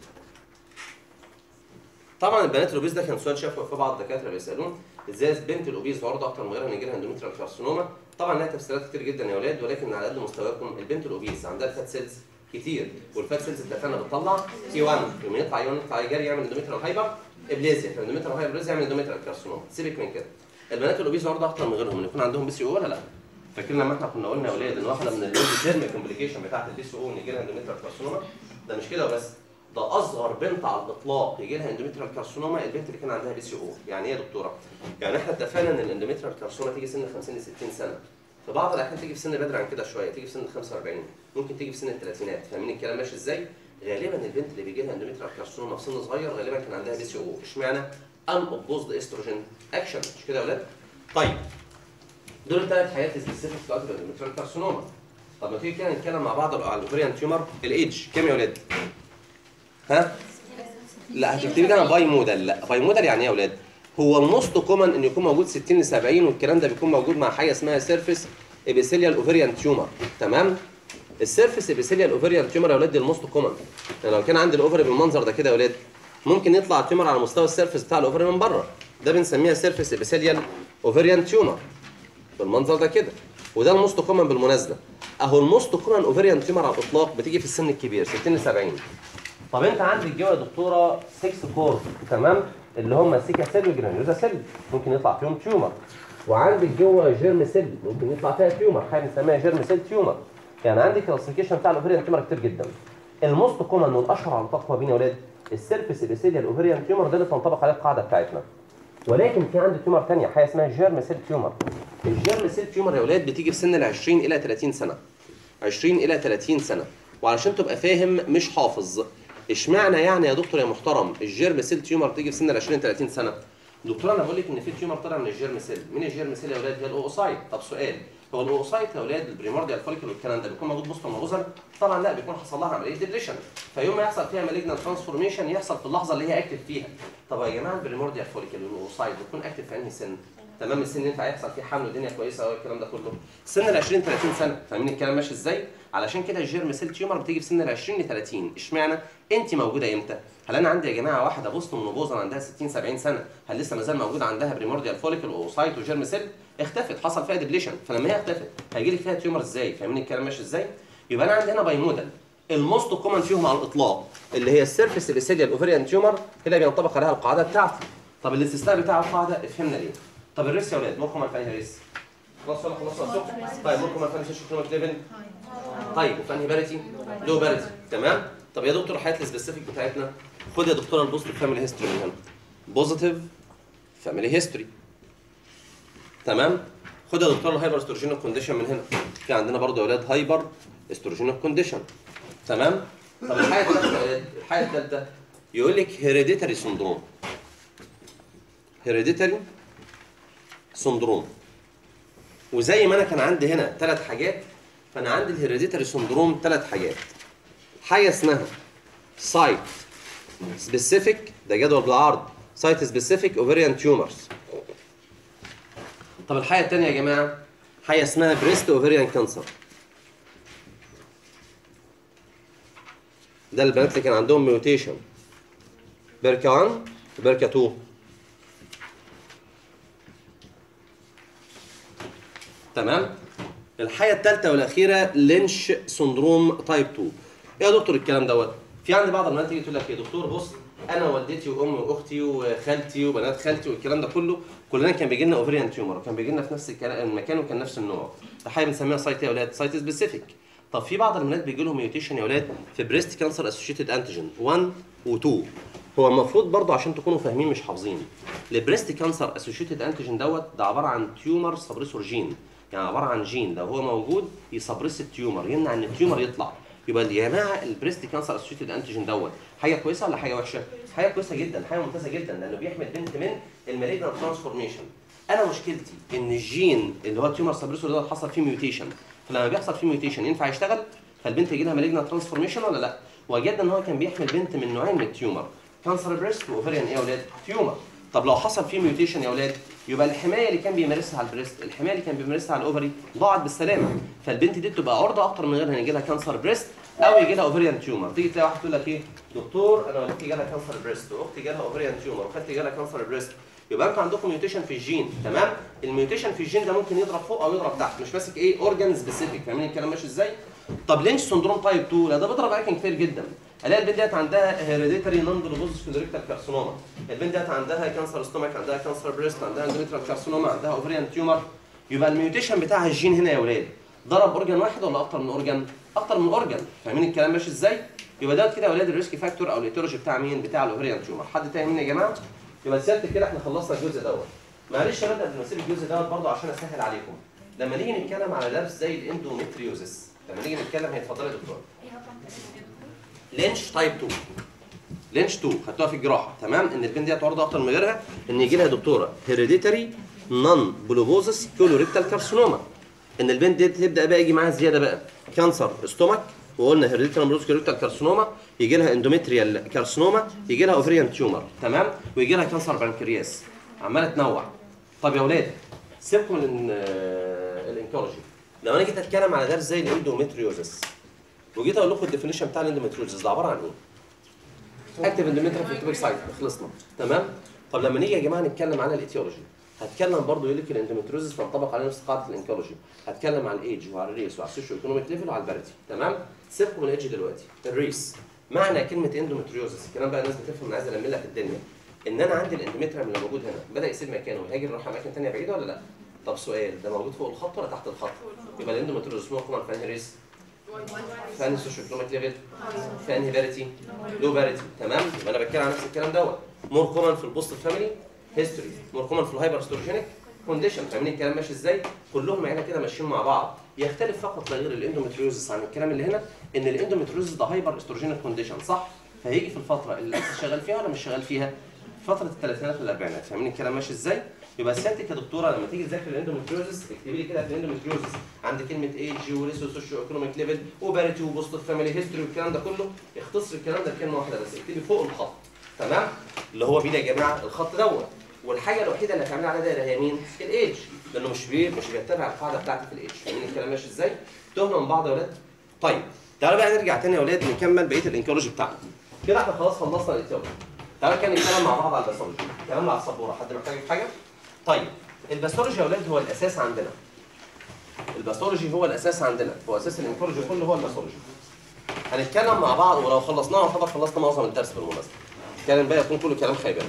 طبعا البنات الاوبيز ده كان سؤال شافه في بعض الدكاتره بيسالون ازاي البنت الاوبيز عرضه اكتر من غيرها ان يجيلها اندوميتريال كارسينوما طبعا لها تفسيرات كتير جدا يا اولاد ولكن على قد مستواكم البنت الاوبيز عندها فات سيلز كتير والفات سيلز اتفقنا بتطلع تي 1 يوم يطلع يوم يطلع يجري يعمل اندوميتريال هايبر ابليزيا فالاندوميتريال هايبر ابليزيا يعمل اندوميتريال كارسينوما سيبك من كده البنات الاوبيز عرضه اكتر من غيرهم ان يكون عندهم بي سي او ولا لا فاكرين لما احنا كنا قلنا يا اولاد ان واحده من اللونج تيرم كومبليكيشن بتاعت البي سي او ان يجي لها اندوميتريال كارسينوما ده مش كده وبس ده اصغر بنت على الاطلاق يجي لها اندوميتريال كارسينوما البنت اللي كان عندها بي سي او يعني ايه يا دكتوره يعني احنا اتفقنا ان الاندوميتريال كارسينوما تيجي سن 50 ل 60 سنه في بعض الاحيان تيجي في سن بدري عن كده شويه تيجي في سن 45 ممكن تيجي في سن الثلاثينات فاهمين الكلام ماشي ازاي غالبا البنت اللي بيجي لها اندوميتريال كارسينوما في سن صغير غالبا كان عندها بي سي او اشمعنى ان اوبوزد استروجين اكشن مش كده يا اولاد طيب دول الثلاث حاجات سبيسيفيك بتاعت الاندوميتريال كارسينوما طب ما تيجي كده نتكلم مع بعض على الاوفريان تيومر الايدج كام يا اولاد ها لا هتكتبي لي انا باي موديل لا باي موديل يعني ايه يا اولاد هو الموست كومن ان يكون موجود 60 ل 70 والكلام ده بيكون موجود مع حاجه اسمها سيرفيس ابيثيليال اوفريان تيومر تمام السيرفيس ابيثيليال اوفريان تيومر يا اولاد دي الموست كومن يعني لو كان عندي الاوفري بالمنظر ده كده يا اولاد ممكن يطلع تيومر على مستوى السيرفيس بتاع الاوفري من بره ده بنسميها سيرفيس ابيثيليال اوفريان تيومر بالمنظر ده كده وده الموست كومن بالمناسبه اهو الموست كومن اوفريان تيومر على الاطلاق بتيجي في السن الكبير 60 ل 70 طب انت عندك جوه يا دكتوره 6 كورس تمام اللي هم سيكا سيل وجرانيوزا سيل ممكن يطلع فيهم تيومر وعندك جوه جيرم سيل ممكن يطلع فيها تيومر حاجه بنسميها جيرم سيل تيومر يعني عندك كلاسيفيكيشن بتاع الاوفريان تيومر كتير جدا الموست كومن والاشهر على الاطلاق ما بين يا اولاد السيرفيس ابيثيليال اوفريان تيومر ده اللي تنطبق عليه القاعده بتاعتنا ولكن في عندي تيومر ثانيه حاجه اسمها جيرم سيل تيومر الجيرم سيل تيومر يا اولاد بتيجي في سن ال 20 الى 30 سنه 20 الى 30 سنه وعلشان تبقى فاهم مش حافظ اشمعنى يعني يا دكتور يا محترم الجيرم سيل تيومر بتيجي في سن ال 20 30 سنه دكتور انا بقول لك ان في تيومر طالع من الجيرم سيل مين الجيرم سيل يا اولاد هي الاوسايت طب سؤال هو الاوسايت يا اولاد البريمورديال فوليكل والكلام ده بيكون موجود وسط النغزل طبعا لا بيكون حصل لها عمليه ديبريشن فيوم ما يحصل فيها مالجنال ترانسفورميشن يحصل في اللحظه اللي هي اكتف فيها طب يا جماعه البريمورديال فوليكل والاوسايت بيكون اكتف في انهي سن تمام السن ينفع يحصل فيه حمل والدنيا كويسه قوي الكلام ده كله سن ال 20 30 سنه فاهمين الكلام ماشي ازاي علشان كده الجيرم سيل تيومر بتيجي في سن ال 20 ل 30 اشمعنى انت موجوده امتى هل انا عندي يا جماعه واحده بوسط منوبوزا عندها 60 70 سنه هل لسه ما زال موجود عندها بريمورديال فوليكل واوسايت وجيرم سيل اختفت حصل فيها ديبليشن فلما هي اختفت هيجي لك فيها تيومر ازاي فاهمين الكلام ماشي ازاي يبقى انا عندي هنا بايمودال الموست كومن فيهم على الاطلاق اللي هي السيرفيس ابيثيليال اوفريان تيومر اللي بينطبق عليها القاعده بتاعتي طب الاستثناء بتاع القاعده افهمنا ليه طب الريس يا اولاد مخهم في انهي ريس خلاص ولا خلاص ولا سكر طيب مخهم في انهي سيشن ليفل طيب وفي انهي باريتي لو باريتي تمام طب يا دكتور حياه السبيسيفيك بتاعتنا خد يا دكتوره البوزيتيف فاميلي هيستوري من هنا بوزيتيف فاميلي هيستوري تمام خد يا دكتور الهايبر استروجينيك كونديشن من هنا في عندنا برضه يا اولاد هايبر استروجينيك كونديشن تمام طب الحاجه الثالثه الحاجه الثالثه يقول لك هيريديتاري سندروم هيريديتاري سندروم وزي ما انا كان عندي هنا ثلاث حاجات فانا عندي الهيريديتاري سندروم ثلاث حاجات حاجه اسمها سايت سبيسيفيك ده جدول بالعرض سايت سبيسيفيك اوفريان تيومرز طب الحاجه الثانيه يا جماعه حاجه اسمها بريست اوفريان كانسر ده البنات اللي كان عندهم ميوتيشن بيركا 1 وبيركا 2 تمام الحاجه الثالثه والاخيره لينش سندروم تايب 2 ايه يا دكتور الكلام دوت في عندي بعض البنات تيجي تقول لك يا دكتور بص انا والدتي وامي واختي وخالتي وبنات خالتي والكلام ده كله كلنا كان بيجي لنا اوفريان تيومر وكان بيجي لنا في نفس الكلا- المكان وكان نفس النوع ده حاجه بنسميها سايت يا اولاد سايت سبيسيفيك طب في بعض البنات بيجي لهم ميوتيشن يا اولاد في بريست كانسر اسوشيتد انتيجين 1 و2 هو المفروض برضه عشان تكونوا فاهمين مش حافظين البريست كانسر اسوشيتد انتيجين دوت ده عباره عن تيومر سبريسور جين يعني عباره عن جين لو هو موجود يسبرس التيومر يمنع ان التيومر يطلع يبقى يا جماعه البريست كانسر اسوشيتد انتيجين دوت حاجه كويسه ولا حاجه وحشه؟ حاجه كويسه جدا حاجه ممتازه جدا لانه بيحمل بنت من المالجنال ترانسفورميشن انا مشكلتي ان الجين اللي هو التيومر سبريسور ده حصل فيه ميوتيشن فلما بيحصل فيه ميوتيشن ينفع يشتغل فالبنت يجي لها مالجنال ترانسفورميشن ولا لا؟ وجدنا ان هو كان بيحمل بنت من نوعين من التيومر كانسر بريست واوفريان ايه يا اولاد؟ تيومر طب لو حصل فيه ميوتيشن يا اولاد يبقى الحمايه اللي كان بيمارسها على البريست الحمايه اللي كان بيمارسها على الاوفري ضاعت بالسلامه فالبنت دي تبقى عرضه اكتر من غيرها ان يجي لها كانسر بريست او يجي لها اوفريان تيومر تيجي تلاقي واحد تقول لك ايه دكتور انا والدتي جالها كانسر بريست واختي جالها اوفريان تيومر وخالتي جالها كانسر بريست يبقى انتوا عندكم ميوتيشن في الجين تمام الميوتيشن في الجين ده ممكن يضرب فوق او يضرب تحت مش ماسك ايه اورجان سبيسيفيك فاهمين الكلام ماشي ازاي طب لينش سندروم تايب 2 لا ده بيضرب اماكن كتير جدا الاقي البنت ديت عندها هيريديتري نون جلوبوزس فيدريكتال كارسينوما البنت ديت عندها كانسر ستومك عندها كانسر بريست عندها اندوميتريال كارسينوما عندها اوفريان تيومر يبقى الميوتيشن بتاع الجين هنا يا اولاد ضرب اورجان واحد ولا اكتر من اورجان اكتر من اورجان فاهمين الكلام ماشي ازاي يبقى دوت كده يا اولاد الريسك فاكتور او الايتولوجي بتاع مين بتاع الاوفريان تيومر حد تاني مني يا جماعه يبقى سيادتك كده احنا خلصنا الجزء دوت معلش يا ولاد قبل ما اسيب الجزء دوت برضه عشان اسهل عليكم لما نيجي نتكلم على درس زي الاندوميتريوزس لما نيجي نتكلم هي اتفضلي يا دكتور لينش تايب 2 لينش 2 خدتوها في الجراحه تمام ان البنت دي عرضه اكتر من غيرها ان يجي لها دكتوره هيريديتري نون بلوبوزس كولوريكتال كارسينوما ان البنت دي تبدا بقى يجي معاها زياده بقى كانسر ستومك وقلنا هيريديتري نون بلوبوزس كولوريكتال كارسينوما يجي لها اندوميتريال كارسينوما يجي لها اوفريان تيومر تمام ويجي لها كانسر بنكرياس عماله تنوع طب يا اولاد سيبكم من آه، الانكولوجي لو انا جيت اتكلم على درس زي الاندوميتريوزس وجيت اقول لكم الديفينيشن بتاع الاندوميتريوزس ده عباره عن ايه؟ اكتف اندوميتريال في التوبيك سايت خلصنا تمام طب لما نيجي يا جماعه نتكلم على الايتيولوجي هتكلم برضه يقول لك الاندوميتريوزس تنطبق على نفس قاعده الانكولوجي هتكلم على الايدج وعلى الريس وعلى السوشيو ايكونوميك ليفل وعلى البارتي تمام سيبكم من الايدج دلوقتي الريس معنى كلمه اندوميتريوزس الكلام بقى الناس بتفهم عايز الم لك الدنيا ان انا عندي الاندوميتريوم اللي موجود هنا بدا يسيب مكانه ويهاجر يروح اماكن ثانيه بعيده ولا لا؟ طب سؤال ده موجود فوق الخط ولا تحت الخط؟ يبقى الاندوميتريوزس موجود في انهي ريس؟ في انهي سوشيو ايكونوميك ليفل؟ في انهي باريتي؟ لو باريتي تمام؟ يبقى انا بتكلم عن نفس الكلام دوت مور كومن في البوست فاميلي هيستوري مور كومن في الهايبر ستورجينيك كونديشن فاهمين الكلام ماشي ازاي؟ كلهم معانا كده ماشيين مع بعض يختلف فقط لا غير الاندوميتريوزس عن الكلام اللي هنا ان الاندوميتريوزس ده هايبر استروجينيك كونديشن صح؟ فهيجي في الفتره اللي انت شغال فيها ولا مش شغال فيها؟ فتره الثلاثينات والاربعينات فاهمين الكلام ماشي ازاي؟ يبقى سيادتك يا دكتوره لما تيجي تذاكر الاندوميتريوزس اكتبي لي كده في الاندوميتريوزس عند كلمه ايج وريسو سوشيو ايكونوميك ليفل وباريتي وبوست فاميلي هيستوري والكلام ده كله اختصر الكلام ده بكلمه واحده بس اكتبي فوق الخط تمام؟ اللي هو مين يا جماعه؟ الخط دوت والحاجه الوحيده اللي هتعملي عليها دايره هي مين؟ الايدج لانه مش بي مش بيتبع القاعده بتاعتي في الايدج فاهمين الكلام ماشي ازاي؟ تهنا من بعض يا ولاد؟ طيب تعالوا بقى نرجع تاني يا ولاد نكمل بقيه الانكولوجي بتاعنا كده احنا خلاص خلصنا الايتيولوجي تعالوا كده نتكلم مع بعض على الباثولوجي كلامنا على السبوره حد محتاج في حاجه؟ طيب الباثولوجي يا ولاد هو الاساس عندنا الباثولوجي هو الاساس عندنا هو اساس الانكولوجي كله هو الباثولوجي هنتكلم مع بعض ولو خلصناه يعتبر خلصنا معظم الدرس بالمناسبه الكلام بقى يكون كله كلام خيبان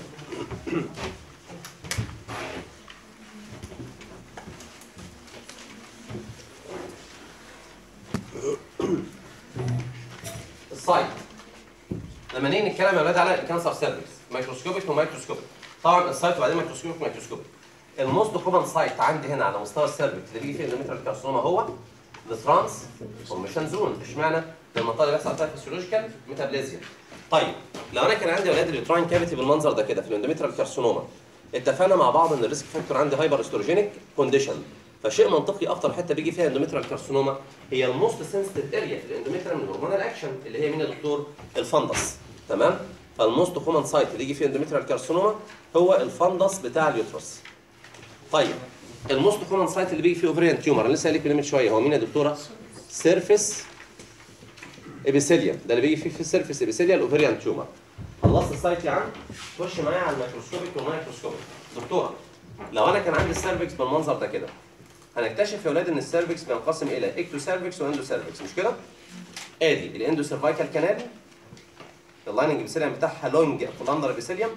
السايت لما نيجي نتكلم يا اولاد على الكانسر سيرفيس مايكروسكوبيك ومايكروسكوبيك طبعا السايت وبعدين مايكروسكوبيك ومايكروسكوبيك الموست كومن سايت عندي هنا على مستوى السيرفيس اللي بيجي فيه الاندوميتريال كارسوما هو الترانس فورميشن زون اشمعنى في المنطقه اللي بيحصل فيها فيسيولوجيكال ميتابليزيا طيب لو انا كان عندي اولاد اليوتراين كافيتي بالمنظر ده كده في الاندوميتريال كارسينوما اتفقنا مع بعض ان الريسك فاكتور عندي هايبر استروجينيك كونديشن فشيء منطقي اكتر حته بيجي فيها اندوميتريال كارسينوما هي الموست سنسيتيف اريا في الاندوميتريال من هرمونال اكشن اللي هي مين يا دكتور؟ الفندس تمام؟ فالموست كومن سايت اللي يجي فيه اندوميتريال كارسينوما هو الفندس بتاع اليوترس طيب الموست كومن سايت اللي بيجي فيه اوفريان تيومر انا لسه قايل لك من شويه هو مين يا دكتوره؟ سيرفيس ابيثيليا ده اللي بيجي فيه في السيرفيس ابيثيليا الاوفريان تيومر خلصت خلصت السايت يا عم خش معايا على الميكروسكوبيك والمايكروسكوبيك دكتوره لو انا كان عندي السيرفكس بالمنظر ده كده هنكتشف يا اولاد ان السيرفكس بينقسم الى اكتو سيرفكس واندو سيرفكس مش كده؟ ادي الاندو سيرفايكال كانال اللايننج بيسيليوم بتاعها لونج كولندر بيسيليوم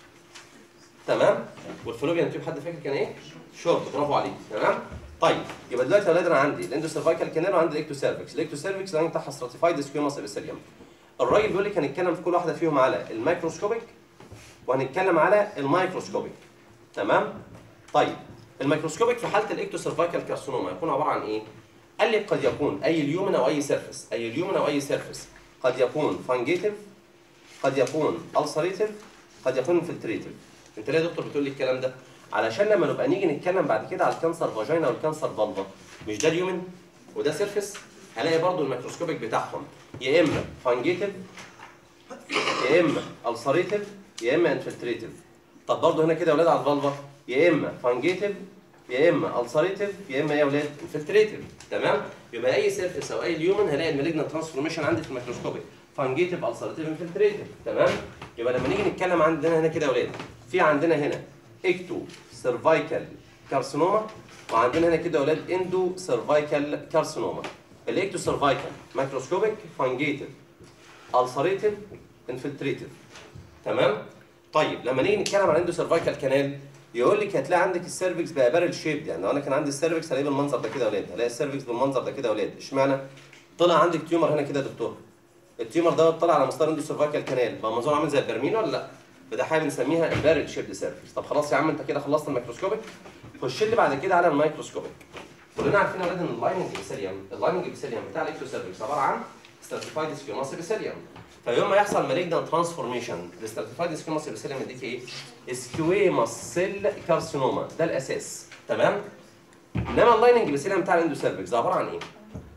تمام والفلوبيان تيوب حد فاكر كان ايه؟ شورت برافو عليك تمام طيب يبقى دلوقتي يا اولاد انا عندي الاندو سيرفايكال كانال وعندي الاكتو سيرفكس الاكتو سيرفكس اللاين بتاعها ستراتيفايد سكيوماس ابيثيليوم الراجل بيقول لك هنتكلم في كل واحده فيهم على الميكروسكوبيك وهنتكلم على المايكروسكوبيك تمام طيب الميكروسكوبيك في حاله الاكتو سيرفايكال كارسينوما يكون عباره عن ايه قال لي قد يكون اي اليومن او اي سيرفيس اي اليومن او اي سيرفيس قد يكون فانجيتيف قد يكون السريتيف قد يكون انفلتريتيف انت ليه يا دكتور بتقول لي الكلام ده علشان لما نبقى نيجي نتكلم بعد كده على الكانسر فاجينا والكانسر فالفا مش ده اليومن وده سيرفيس هلاقي برضو الميكروسكوبيك بتاعهم يا اما فانجيتيف يا اما السريتيف يا اما انفلتريتيف طب برضو هنا كده يا اولاد على الفالفا يا اما فانجيتيف يا اما السريتيف يا اما يا اولاد انفلتريتيف تمام يبقى اي سيرفيس او اي اليومن هلاقي المالجنت ترانسفورميشن عندي في الميكروسكوبيك فانجيتيف السريتيف انفلتريتيف تمام يبقى لما نيجي نتكلم عندنا هنا كده يا اولاد في عندنا هنا اكتو سيرفايكال كارسينوما وعندنا هنا كده يا اولاد اندو سيرفايكال كارسينوما الاكتو سيرفايكال مايكروسكوبيك فانجيتيف السريتيف انفلتريتيف تمام طيب لما نيجي نتكلم عن اندو سيرفايكال كانال يقول لك هتلاقي عندك السيرفكس بقى بارل شيب يعني لو انا كان عندي السيرفكس هلاقيه بالمنظر ده كده يا اولاد هلاقي السيرفكس بالمنظر ده كده يا اولاد اشمعنى طلع عندك تيومر هنا كده يا دكتور التيومر ده طلع على مستوى اندو سيرفايكال كانال بقى منظور عامل زي البرميل ولا لا فده حاجه بنسميها البارل شيب سيرفكس طب خلاص يا عم انت كده خلصت الميكروسكوبيك خش لي بعد كده على الميكروسكوبيك كلنا عارفين يا اولاد ان اللايننج ابيثيليوم اللايننج ابيثيليوم بتاع الاكتو سيرفكس عباره عن ستراتيفايد سكيوماس ابيثيليوم فيوم ما يحصل مالجنان ترانسفورميشن الستراتيفايد سكيوماس ابيثيليوم يديك ايه؟ سكويماس سيل كارسينوما ده الاساس تمام؟ انما اللايننج ابيثيليوم بتاع الاندو سيرفكس ده عباره عن ايه؟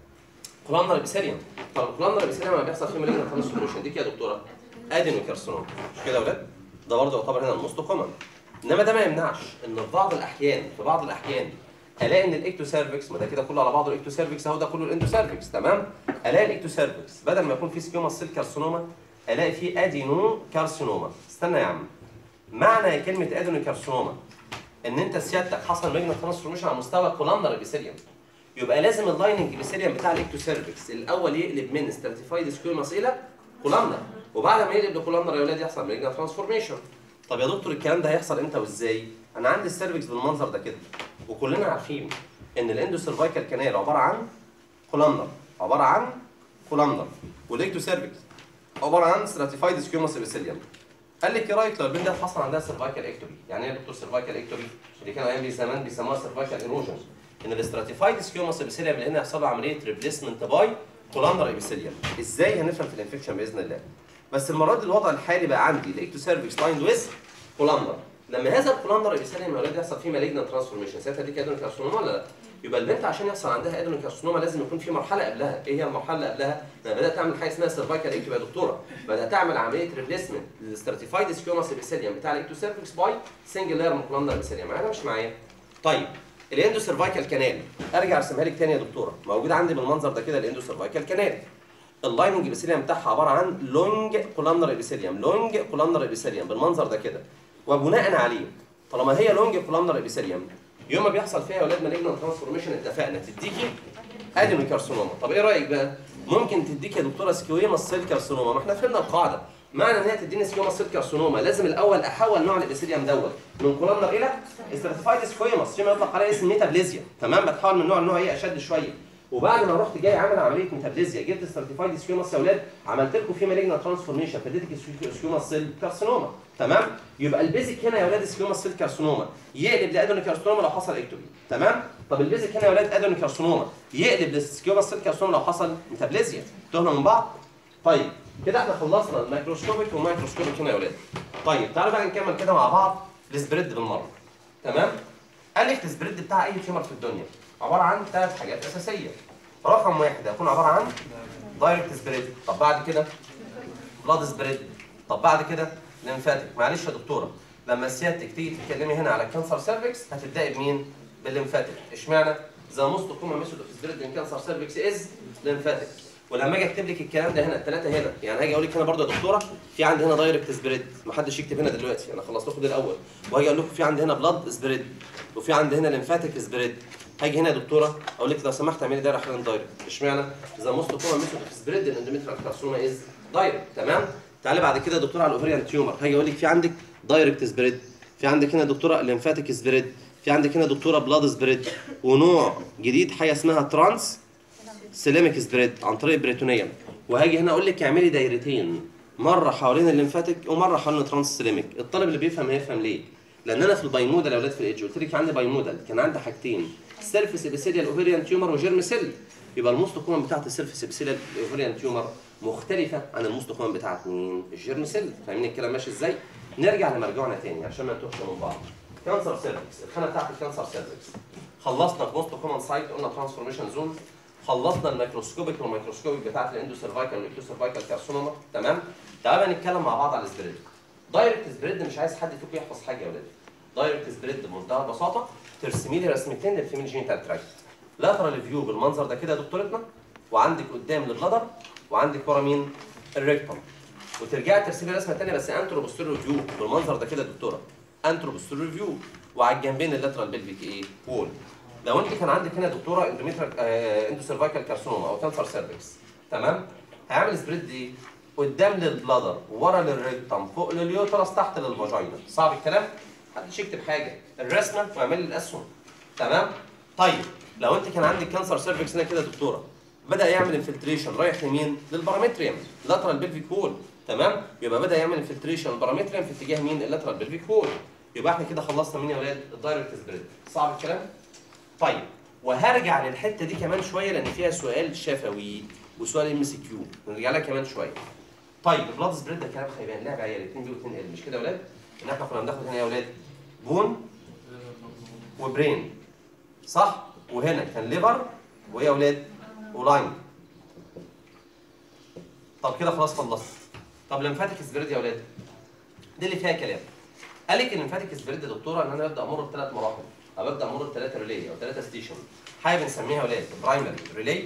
كولامنر ابيثيليوم طب الكولامنر ابيثيليوم لما بيحصل فيه مالجنان ترانسفورميشن ديك يا دكتوره ادينو كارسينوما مش كده يا ولاد؟ ده برضه يعتبر هنا الموست كومن انما ده ما يمنعش ان في بعض الاحيان في بعض الاحيان الاقي ان الاكتو سيرفكس ما ده كده كله على بعضه الاكتو سيرفكس اهو ده كله الاندو سيرفكس تمام الاقي الاكتو سيرفكس بدل ما يكون فيه سكيوما سيل كارسينوما الاقي فيه ادينو كارسينوما استنى يا عم معنى كلمه ادينو كارسينوما ان انت سيادتك حصل ماجنا ترانسفورميشن على مستوى كولامنر ابيثيليوم يبقى لازم اللايننج ابيثيليوم بتاع الاكتو سيرفكس الاول يقلب من ستراتيفايد سكيوماس الى كولامنر وبعد ما يقلب لكولامنر يا اولاد يحصل ماجنا ترانسفورميشن طب يا دكتور الكلام ده هيحصل امتى وازاي انا عندي السيرفكس بالمنظر ده كده وكلنا عارفين ان الاندو سيرفايكال كانال عباره عن كولامنر عباره عن كولامنر والاكتو سيرفكس عباره عن ستراتيفايد سكيوماس ابيثيليوم قال لك ايه رايك لو البنت دي حصل عندها سيرفايكال اكتوبي يعني ايه يا دكتور سيرفايكال اكتوبي اللي كانوا ايام زمان بيسموها سيرفايكال ايروجن ان الاستراتيفايد سكيوماس ابيثيليوم لان يحصل له عمليه ريبليسمنت باي كولامنر ابيثيليوم ازاي هنفهم في الانفكشن باذن الله بس المره دي الوضع الحالي بقى عندي الاكتو سيرفكس لايند ويز كولامنر لما هذا الكولامنر ابيثيليوم يا ولاد يحصل فيه مالجنان ترانسفورميشن ساعتها دي ادينو كارسينوما ولا لا؟ يبقى البنت عشان يحصل عندها ادينو كارسينوما لازم يكون في مرحله قبلها، ايه هي المرحله اللي قبلها؟ انا بدات اعمل حاجه اسمها سيرفايكال اكتو يا دكتوره، بدات اعمل عمليه ريبليسمنت للستراتيفايد سكيوماس ابيثيليوم بتاع الاكتو سيرفكس باي سنجل لاير من كولامنر ابيثيليوم، معايا مش معايا؟ طيب الاندو سيرفايكال كانال ارجع ارسمها لك تاني يا دكتوره، موجود عندي بالمنظر ده كده الاندو سيرفايكال كانال. اللايننج ابيثيليوم بتاعها عباره عن لونج كولامنر ابيثيليوم، لونج كولامنر ابيثيليوم بالمنظر ده كده. وبناء عليه طالما هي لونج كولامنر ابيثيليوم يوم ما بيحصل فيها يا اولاد مالجنان ترانسفورميشن اتفقنا تديكي ادينو كارسينوما طب ايه رايك بقى ممكن تديك يا دكتوره سكيويما سيل كارسينوما ما احنا فهمنا القاعده معنى ان هي تديني سكيوما سيل كارسينوما لازم الاول احول نوع الابيثيليوم دوت من كولامنر الى استراتيفايد سكويماس فيما يطلق عليه اسم ميتابليزيا تمام بتحول من نوع لنوع ايه اشد شويه وبعد ما رحت جاي عامل عمليه ميتابليزيا جبت ستراتيفايد سكيوماس يا اولاد عملت لكم فيه مالجنان ترانسفورميشن فاديتك سكيوماس سيل كارسينوما تمام يبقى البيزك هنا يا اولاد سكيوماس سيل كارسينوما يقلب لادوني كارسينوما لو حصل اكتوبي تمام طب البيزك هنا يا اولاد ادوني كارسينوما يقلب لسكيوماس سيل كارسينوما لو حصل ميتابليزيا تهنا من بعض طيب كده احنا خلصنا الميكروسكوبيك والمايكروسكوبيك هنا يا اولاد طيب تعالوا بقى نكمل كده مع بعض السبريد بالمره تمام قال لك السبريد بتاع اي تيومر في الدنيا عباره عن ثلاث حاجات اساسيه رقم واحد هيكون عباره عن دايركت سبريد طب بعد كده بلاد سبريد طب بعد كده ليمفاتيك معلش يا دكتوره لما سيادتك تيجي تتكلمي هنا على الكانسر سيرفكس هتبداي بمين؟ بالليمفاتيك اشمعنى؟ ذا موست كومن ميثود اوف سبريد ان كانسر سيرفكس از ليمفاتيك ولما اجي اكتب لك الكلام ده هنا الثلاثه هنا يعني هاجي اقول لك هنا برضه يا دكتوره في عندي هنا دايركت سبريد ما حدش يكتب هنا دلوقتي انا خلصت لكم ده الاول وهاجي اقول لكم في عندي هنا بلاد سبريد وفي عندي هنا ليمفاتيك سبريد هاجي هنا يا دكتوره اقول لك لو سمحت اعملي دايره حوالين دايركت اشمعنى؟ اذا موست كومن ميثود سبريد الاندوميتريال كارسوما از دايركت تمام؟ تعالى بعد كده يا دكتوره على الاوفريان تيومر هاجي اقول لك في عندك دايركت سبريد في عندك هنا دكتوره ليمفاتيك سبريد في عندك هنا دكتوره بلاد سبريد ونوع جديد حاجه اسمها ترانس سيليميك سبريد عن طريق البريتونيوم وهاجي هنا اقول لك اعملي دايرتين مره حوالين الليمفاتيك ومره حوالين الترانس سيليميك الطالب اللي بيفهم هيفهم ليه لان انا في البايمودال يا اولاد في الايدج قلت لك عندي بايمودال كان عندي حاجتين سيرفيس ابيثيليال اوفيريان تيومر وجيرم سيل يبقى الموست كومن بتاعت السيرفيس ابيثيليال اوفيريان تيومر مختلفه عن الموست كومن بتاعت مين الجيرم سيل فاهمين الكلام ماشي ازاي نرجع لمرجوعنا تاني عشان ما نتوهش من بعض كانسر سيرفكس الخانه بتاعت الكانسر سيرفكس خلصنا في موست كومن سايت قلنا ترانسفورميشن زون خلصنا الميكروسكوبيك والميكروسكوبيك بتاعت الاندو سيرفايكال والاكتو سيرفايكال كارسونوما تمام تعالى بقى نتكلم مع بعض على السبريد دايركت سبريد مش عايز حد فيكم يحفظ حاجه يا ولاد دايركت سبريد بمنتهى البساطه ترسمي لي رسمتين للفيميل جينيتال تراكت لاترال فيو بالمنظر ده كده يا دكتورتنا وعندك قدام البلدر وعندك ورا مين الريكتوم وترجعي ترسمي رسمه ثانيه بس انترو بوستيريور فيو بالمنظر ده كده يا دكتوره انترو بوستيريور فيو وعلى الجنبين اللاترال بلفيك ايه وول لو انت كان عندك هنا دكتوره اندوميترال آه اندو سيرفايكال كارسوما او كانسر سيرفكس تمام هيعمل سبريد ايه قدام للبلادر ورا للريكتم فوق لليوترس تحت للفاجينا صعب الكلام محدش يكتب حاجه الرسمه واعمل لي الاسهم تمام طيب لو انت كان عندك كانسر سيرفكس هنا كده يا دكتوره بدا يعمل انفلتريشن رايح لمين للبارامتريوم لاترال بلفيك وول تمام يبقى بدا يعمل انفلتريشن البارامتريوم في اتجاه مين اللاترال بلفيك وول يبقى احنا كده خلصنا مين يا ولاد الدايركت سبريد صعب الكلام طيب وهرجع للحته دي كمان شويه لان فيها سؤال شفوي وسؤال ام سي كيو نرجع لها كمان شويه طيب البلاد سبريد ده كلام خيبان لعب عيال 2 بي و2 ال مش كده يا ولاد ان احنا كنا بناخد هنا يا ولاد بون وبرين صح وهنا كان ليفر وهي يا ولاد ولاين طب كده خلاص خلصت طب لمفاتيك سبريد يا ولاد دي اللي فيها كلام قال لك ان لمفاتيك سبريد يا دكتوره ان انا ببدا امر بثلاث مراحل او ببدا امر بثلاثه ريلي او ثلاثه ستيشن حاجه بنسميها يا ولاد برايمري ريلي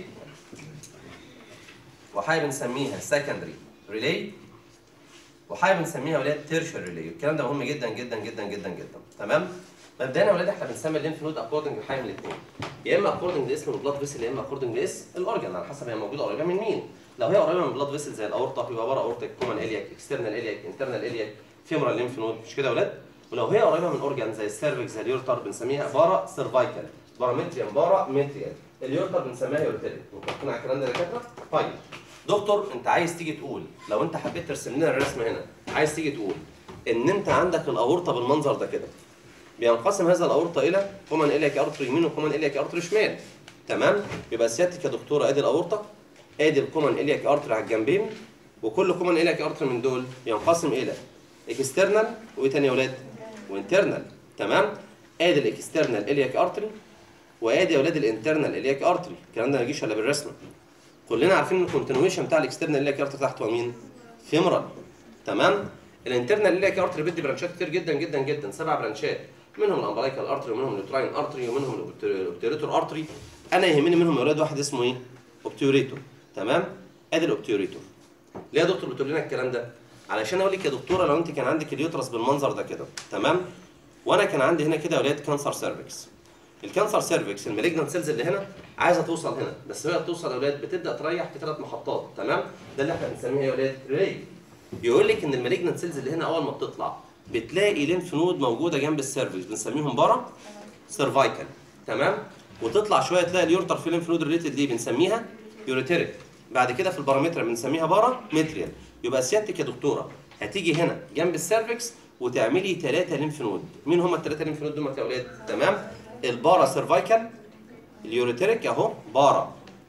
وحاجه بنسميها سكندري ريلي وحاجه بنسميها يا ولاد تيرشر ريلي الكلام ده مهم جدا جدا جدا جدا جدا تمام مبدئيا يا ولاد احنا بنسمي الليمف نود اكوردنج لحاجه من الاثنين يا اما اكوردنج لاسم البلاد فيسل يا اما اكوردنج لاس الاورجن على حسب هي موجوده قريبه من مين لو هي قريبه من البلاد فيسل زي الاورطه يبقى بره اورتك كومن الياك اكسترنال الياك انترنال الياك فيمورال ليمف نود مش كده يا ولاد ولو هي قريبه من اورجان زي السيرفكس زي اليورتر بنسميها بارا سيرفايكال بارامتريم بارا متريال اليورتر بنسميها يورتريك متفقين على الكلام ده يا دكاتره طيب دكتور انت عايز تيجي تقول لو انت حبيت ترسم لنا الرسمه هنا عايز تيجي تقول ان انت عندك الاورطه بالمنظر ده كده بينقسم هذا الاورطه الى كومن الياك ارتري يمين وكومن الياك ارتري شمال تمام يبقى سيادتك يا دكتوره ادي الاورطه ادي الكومن الياك ارتري على الجنبين وكل كومن الياك ارتري من دول ينقسم الى اكسترنال وايه تاني يا ولاد وانترنال تمام ادي الاكسترنال الياك ارتري وادي يا ولاد الانترنال الياك ارتري الكلام ده ما يجيش الا بالرسمه كلنا عارفين ان الكونتينيويشن بتاع الاكسترنال الياك ارتري تحت هو مين فيمرال تمام الانترنال الياك ارتري بيدي برانشات كتير جدا جدا جدا سبع برانشات منهم الامبلايكال ارتري ومنهم اليوتراين ارتري ومنهم الاوبتيوريتور ارتري انا يهمني منهم يا ولاد واحد اسمه ايه اوبتيوريتور تمام ادي الاوبتيوريتور ليه يا دكتور بتقول لنا الكلام ده علشان اقول لك يا دكتوره لو انت كان عندك اليوترس بالمنظر ده كده تمام وانا كان عندي هنا كده يا ولاد كانسر سيرفكس الكانسر سيرفكس المالجنت سيلز اللي هنا عايزه توصل هنا بس وهي بتوصل يا ولاد بتبدا تريح في ثلاث محطات تمام ده اللي احنا بنسميها يا ولاد ريلي يقول لك ان المالجنت سيلز اللي هنا اول ما بتطلع بتلاقي ليمف نود موجوده جنب السيرفكس بنسميهم بارا سيرفايكال تمام وتطلع شويه تلاقي اليورتر في ليمف نود ريليتد دي بنسميها يوريتريك بعد كده في البارامتر بنسميها بارا متريال يبقى سيادتك يا دكتوره هتيجي هنا جنب السيرفكس وتعملي ثلاثه ليمف نود مين هم الثلاثه ليمف نود دول يا اولاد تمام البارا سيرفايكال اليوريتريك اهو بارا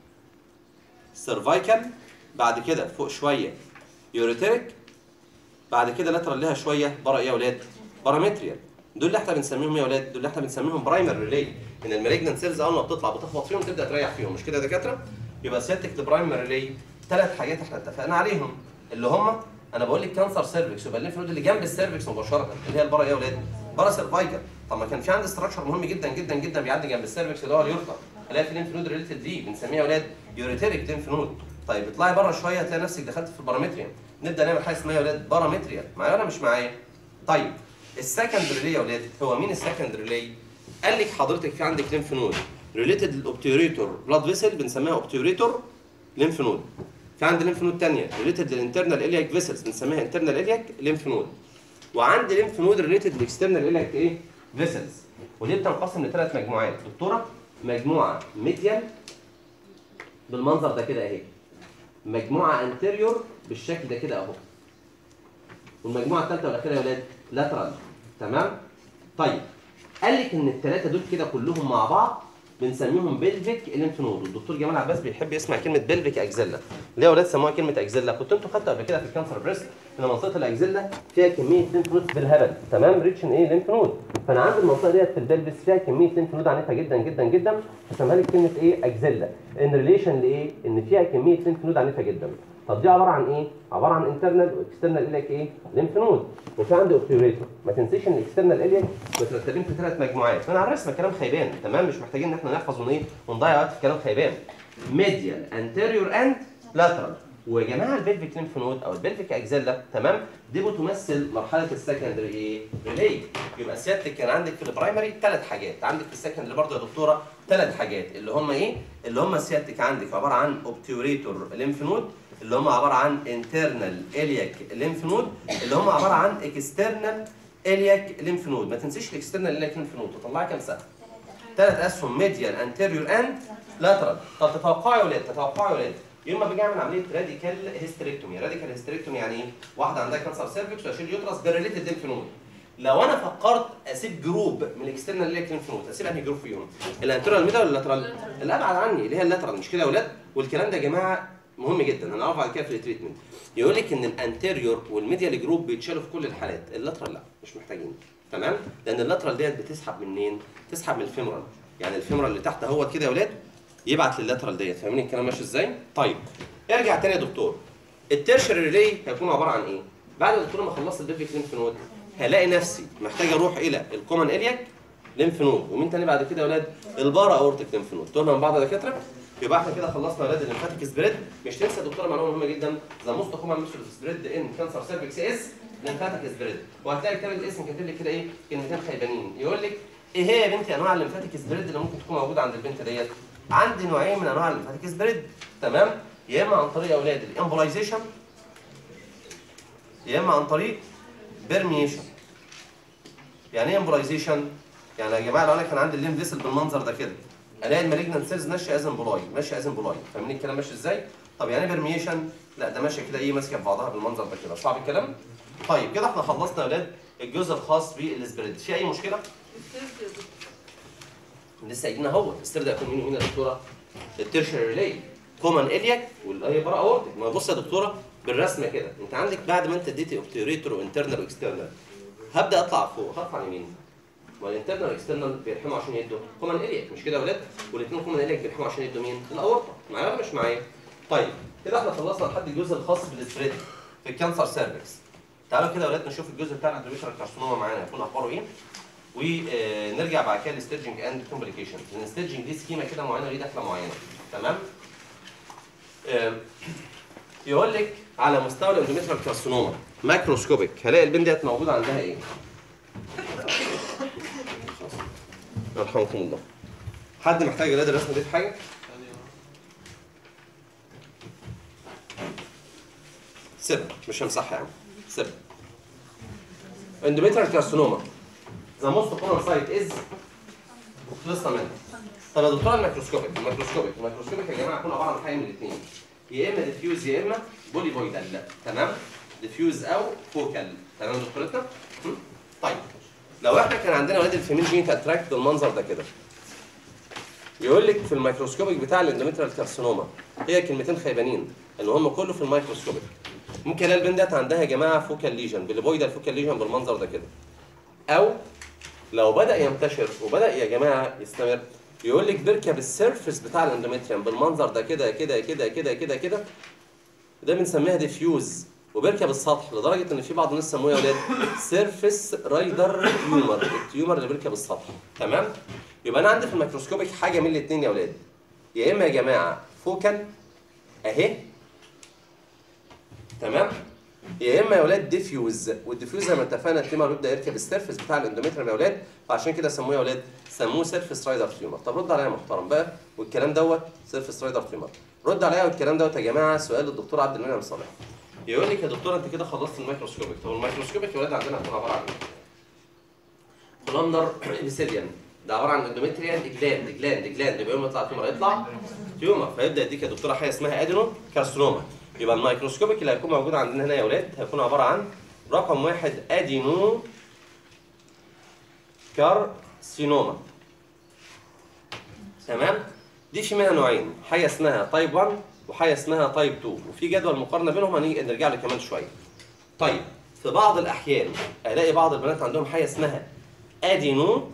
سيرفايكال بعد كده فوق شويه يوريتريك بعد كده لاترال لها شويه بارا ايه يا اولاد بارامتريال دول اللي احنا بنسميهم ايه يا اولاد دول اللي احنا بنسميهم برايمر ريلي ان المالجنت سيلز اول ما بتطلع بتخبط فيهم تبدا تريح فيهم مش كده يا دكاتره يبقى سيادتك البرايمر ريلي ثلاث حاجات احنا اتفقنا عليهم اللي هم انا بقول لك كانسر سيرفكس يبقى الليمف نود اللي جنب السيرفكس مباشره اللي هي البارا ايه يا اولاد بارا سيرفايكال طب ما كان في عندي ستراكشر مهم جدا جدا جدا بيعدي جنب السيرفكس اللي هو اليورتا الاقي في ليمف نود ريليتد دي بنسميها يا اولاد يوريتيريك ليمف نود طيب اطلعي بره شويه هتلاقي نفسك دخلت في البارامتريال نبدا نعمل حاجه اسمها يا ولاد بارامتريال معايا ولا مش معايا طيب السكند ريلي يا ولاد هو مين السكند ريلي قال لك حضرتك في عندك ليمف نود ريليتد للاوبتيوريتور بلاد فيسل بنسميها اوبتيوريتور ليمف نود في عندي ليمف نود ثانيه ريليتد للانترنال الياك فيسلز بنسميها انترنال الياك ليمف نود وعندي ليمف نود ريليتد لاكسترنال اليك ايه فيسلز ودي بتنقسم لثلاث مجموعات دكتوره مجموعه ميديال بالمنظر ده كده اهي مجموعه انتيريور بالشكل ده كده اهو والمجموعه الثالثه والاخيره يا ولاد لاترال تمام طيب قال لك ان الثلاثه دول كده كلهم مع بعض بنسميهم بلفيك ليمف نود والدكتور جمال عباس بيحب يسمع كلمه بلفيك اكزيلا ليه يا ولاد سموها كلمه اكزيلا كنت انتوا خدتوا قبل كده في الكانسر بريست ان منطقه الاكزيلا فيها كميه ليمف نود بالهبل تمام ريتش ان ايه ليمف نود فانا عندي المنطقه ديت في البلفس فيها كميه ليمف نود عنيفه جدا جدا جدا فسمها لك كلمه ايه اكزيلا ان ريليشن لايه ان فيها كميه ليمف نود عنيفه جدا طب دي عباره عن ايه عباره عن انترنال واكسترنال اليك ايه ليمف نود وفي عندي اوبتيوريتور ما تنسيش ان الاكسترنال اليك مترتبين في ثلاث مجموعات من على الرسمه كلام خيبان تمام مش محتاجين ان احنا نحفظ ون ايه ونضيع وقت في كلام خيبان ميديال انتيريور اند لاترال ويا جماعه البلفيك ليمف نود او البلفيك اكزيلا تمام دي بتمثل مرحله السكندري ايه ريلي يبقى سيادتك كان عندك في البرايمري ثلاث حاجات عندك في السكندري برضه يا دكتوره ثلاث حاجات اللي هم ايه اللي هم سيادتك عندك عباره عن اوبتيوريتور ليمف نود اللي هم عباره عن انترنال الياك ليمف نود اللي هم عباره عن اكسترنال الياك ليمف نود ما تنسيش الاكسترنال الياك ليمف نود تطلعها كام سنه ثلاث اسهم ميديال انتيريور اند لاترال طب تتوقعوا يا ولاد تتوقعوا يا ولاد يوم ما باجي اعمل عمليه راديكال هيستريكتومي راديكال هيستريكتومي يعني ايه واحده عندها كانسر سيرفكس واشيل يوترس بريليتد ليمف نود لو انا فكرت اسيب جروب من الاكسترنال ليك ليمف نود اسيب انهي جروب فيهم الانتيريال ميدل ولا اللاترال الابعد عني اللي هي اللاترال مش كده يا ولاد والكلام ده يا جماعه مهم جدا هنعرف بعد كده في التريتمنت يقول لك ان الانتيريور والميديال جروب بيتشالوا في كل الحالات اللاترال لا مش محتاجين تمام لان اللاترال ديت بتسحب منين تسحب من الفيمورال يعني الفيمورال اللي تحت اهوت كده يا ولاد يبعت لللاترال ديت فاهمين الكلام ماشي ازاي طيب ارجع تاني يا دكتور التيرشري ريلي هيكون عباره عن ايه بعد الدكتور ما خلصت البيفيك ليمف نود هلاقي نفسي محتاج اروح الى الكومن الياك ليمف نود ومين تاني بعد كده يا ولاد البارا اورتيك ليمف نود تهنا من بعض يا دكاتره يبقى احنا كده خلصنا يا ولاد الليمفاتيك سبريد مش تنسى يا دكتوره معلومه مهمه جدا ذا موست كومن ميثود سبريد ان كانسر سيرفكس از ليمفاتيك سبريد وهتلاقي كتاب الاسم كاتب لك كده ايه كلمتين خيبانين يقول لك ايه هي يا بنتي انواع الليمفاتيك سبريد اللي ممكن تكون موجوده عند البنت ديت عندي نوعين من انواع الليمفاتيك سبريد تمام يا اما عن طريق يا اولاد الامبولايزيشن يا اما عن طريق بيرميشن يعني ايه امبولايزيشن يعني يا جماعه لو انا كان عندي الليم فيسل بالمنظر ده كده الاقي المالجنت سيلز ماشيه از امبولاي ماشيه از امبولاي فاهمين الكلام ماشي ازاي طب يعني ايه بيرميشن لا ده ماشيه كده ايه ماسكه في بعضها بالمنظر ده كده صعب الكلام طيب كده احنا خلصنا يا اولاد الجزء الخاص بالسبريد في اي مشكله لسه قايلين اهو السر ده يكون مين ومين يا دكتوره التيرشري ريلي كومن الياك والاي برا اورتك ما بص يا دكتوره بالرسمه كده انت عندك بعد ما انت اديتي اوبتيوريتور وانترنال واكسترنال هبدا اطلع فوق هطلع يمين والانترنال والاكسترنال بيرحموا عشان يدوا كومن الياك مش كده يا ولاد والاثنين كومن الياك بيرحموا عشان يدوا مين الاورطه معايا ولا مش معايا طيب كده احنا خلصنا لحد الجزء الخاص بالسبريد في الكانسر سيرفكس تعالوا كده يا ولاد نشوف الجزء بتاع الاندوميتريال كارسينوما معانا هيكون اخباره ايه ونرجع بعد كده للستيجنج اند كومبليكيشن لان الستيجنج دي سكيما كده معينه ليه دخله معينه تمام آم، يقول لك على مستوى الاندوميتريال كارسينوما ماكروسكوبيك هلاقي البين ديت موجوده عندها ايه؟ يرحمكم الله حد محتاج يلاقي الرسمه دي في حاجه؟ سيبها مش همسحها يا عم سيبها اندوميتريال كارسينوما ذا موست كومن سايت از خلصنا منها طب يا دكتور الميكروسكوبيك الميكروسكوبيك الميكروسكوبيك يا جماعه يكون عباره عن حاجه من الاثنين يا اما ديفيوز يا اما بوليفويدال تمام ديفيوز او فوكال تمام دكتورتنا هم؟ طيب لو احنا كان عندنا ولاد الفيميل جينيت اتراكت بالمنظر ده كده يقول لك في الميكروسكوبيك بتاع الاندوميتريال كارسينوما هي كلمتين خيبانين ان هم كله في الميكروسكوبيك ممكن الاقي البنت ديت عندها يا جماعه فوكال ليجن بالبويدال فوكال ليجن بالمنظر ده كده او لو بدا ينتشر وبدا يا جماعه يستمر يقول لك بيركب السيرفس بتاع الاندوميتريوم بالمنظر ده كده كده كده كده كده كده ده بنسميها ديفيوز وبيركب السطح لدرجه ان في بعض الناس سموه يا اولاد سيرفس رايدر تيومر التيومر اللي بيركب السطح تمام يبقى انا عندي في الميكروسكوبيك حاجه من الاثنين يا اولاد يا اما يا جماعه فوكال اهي تمام يا اما يا ولاد ديفيوز والديفيوز زي ما اتفقنا التيومر بيبدا يركب السيرفس بتاع الاندوميتريوم يا ولاد فعشان كده سموه يا ولاد سموه سيرفس رايدر تيومر طب رد عليا يا محترم بقى والكلام دوت سيرفس رايدر تيومر رد عليا والكلام دوت يا جماعه سؤال للدكتور عبد المنعم صالح يقول لك يا دكتور انت كده خلصت الميكروسكوبيك طب الميكروسكوبيك يا ولاد عندنا هتكون عباره عن ايه؟ كولومنر ابيثيليوم ده عباره عن اندوميتريال جلاند جلاند جلاند يبقى يوم ما يطلع تيومر يطلع تيومر فيبدا يديك يا دكتوره حاجه اسمها ادينو كارسينوما يبقى الميكروسكوبيك اللي هيكون موجود عندنا هنا يا ولاد هيكون عباره عن رقم واحد ادينو كارسينوما تمام دي في منها نوعين حاجه اسمها تايب 1 وحاجه اسمها تايب 2 وفي جدول مقارنه بينهم هنيجي نرجع له كمان شويه طيب في بعض الاحيان الاقي بعض البنات عندهم حاجه اسمها ادينو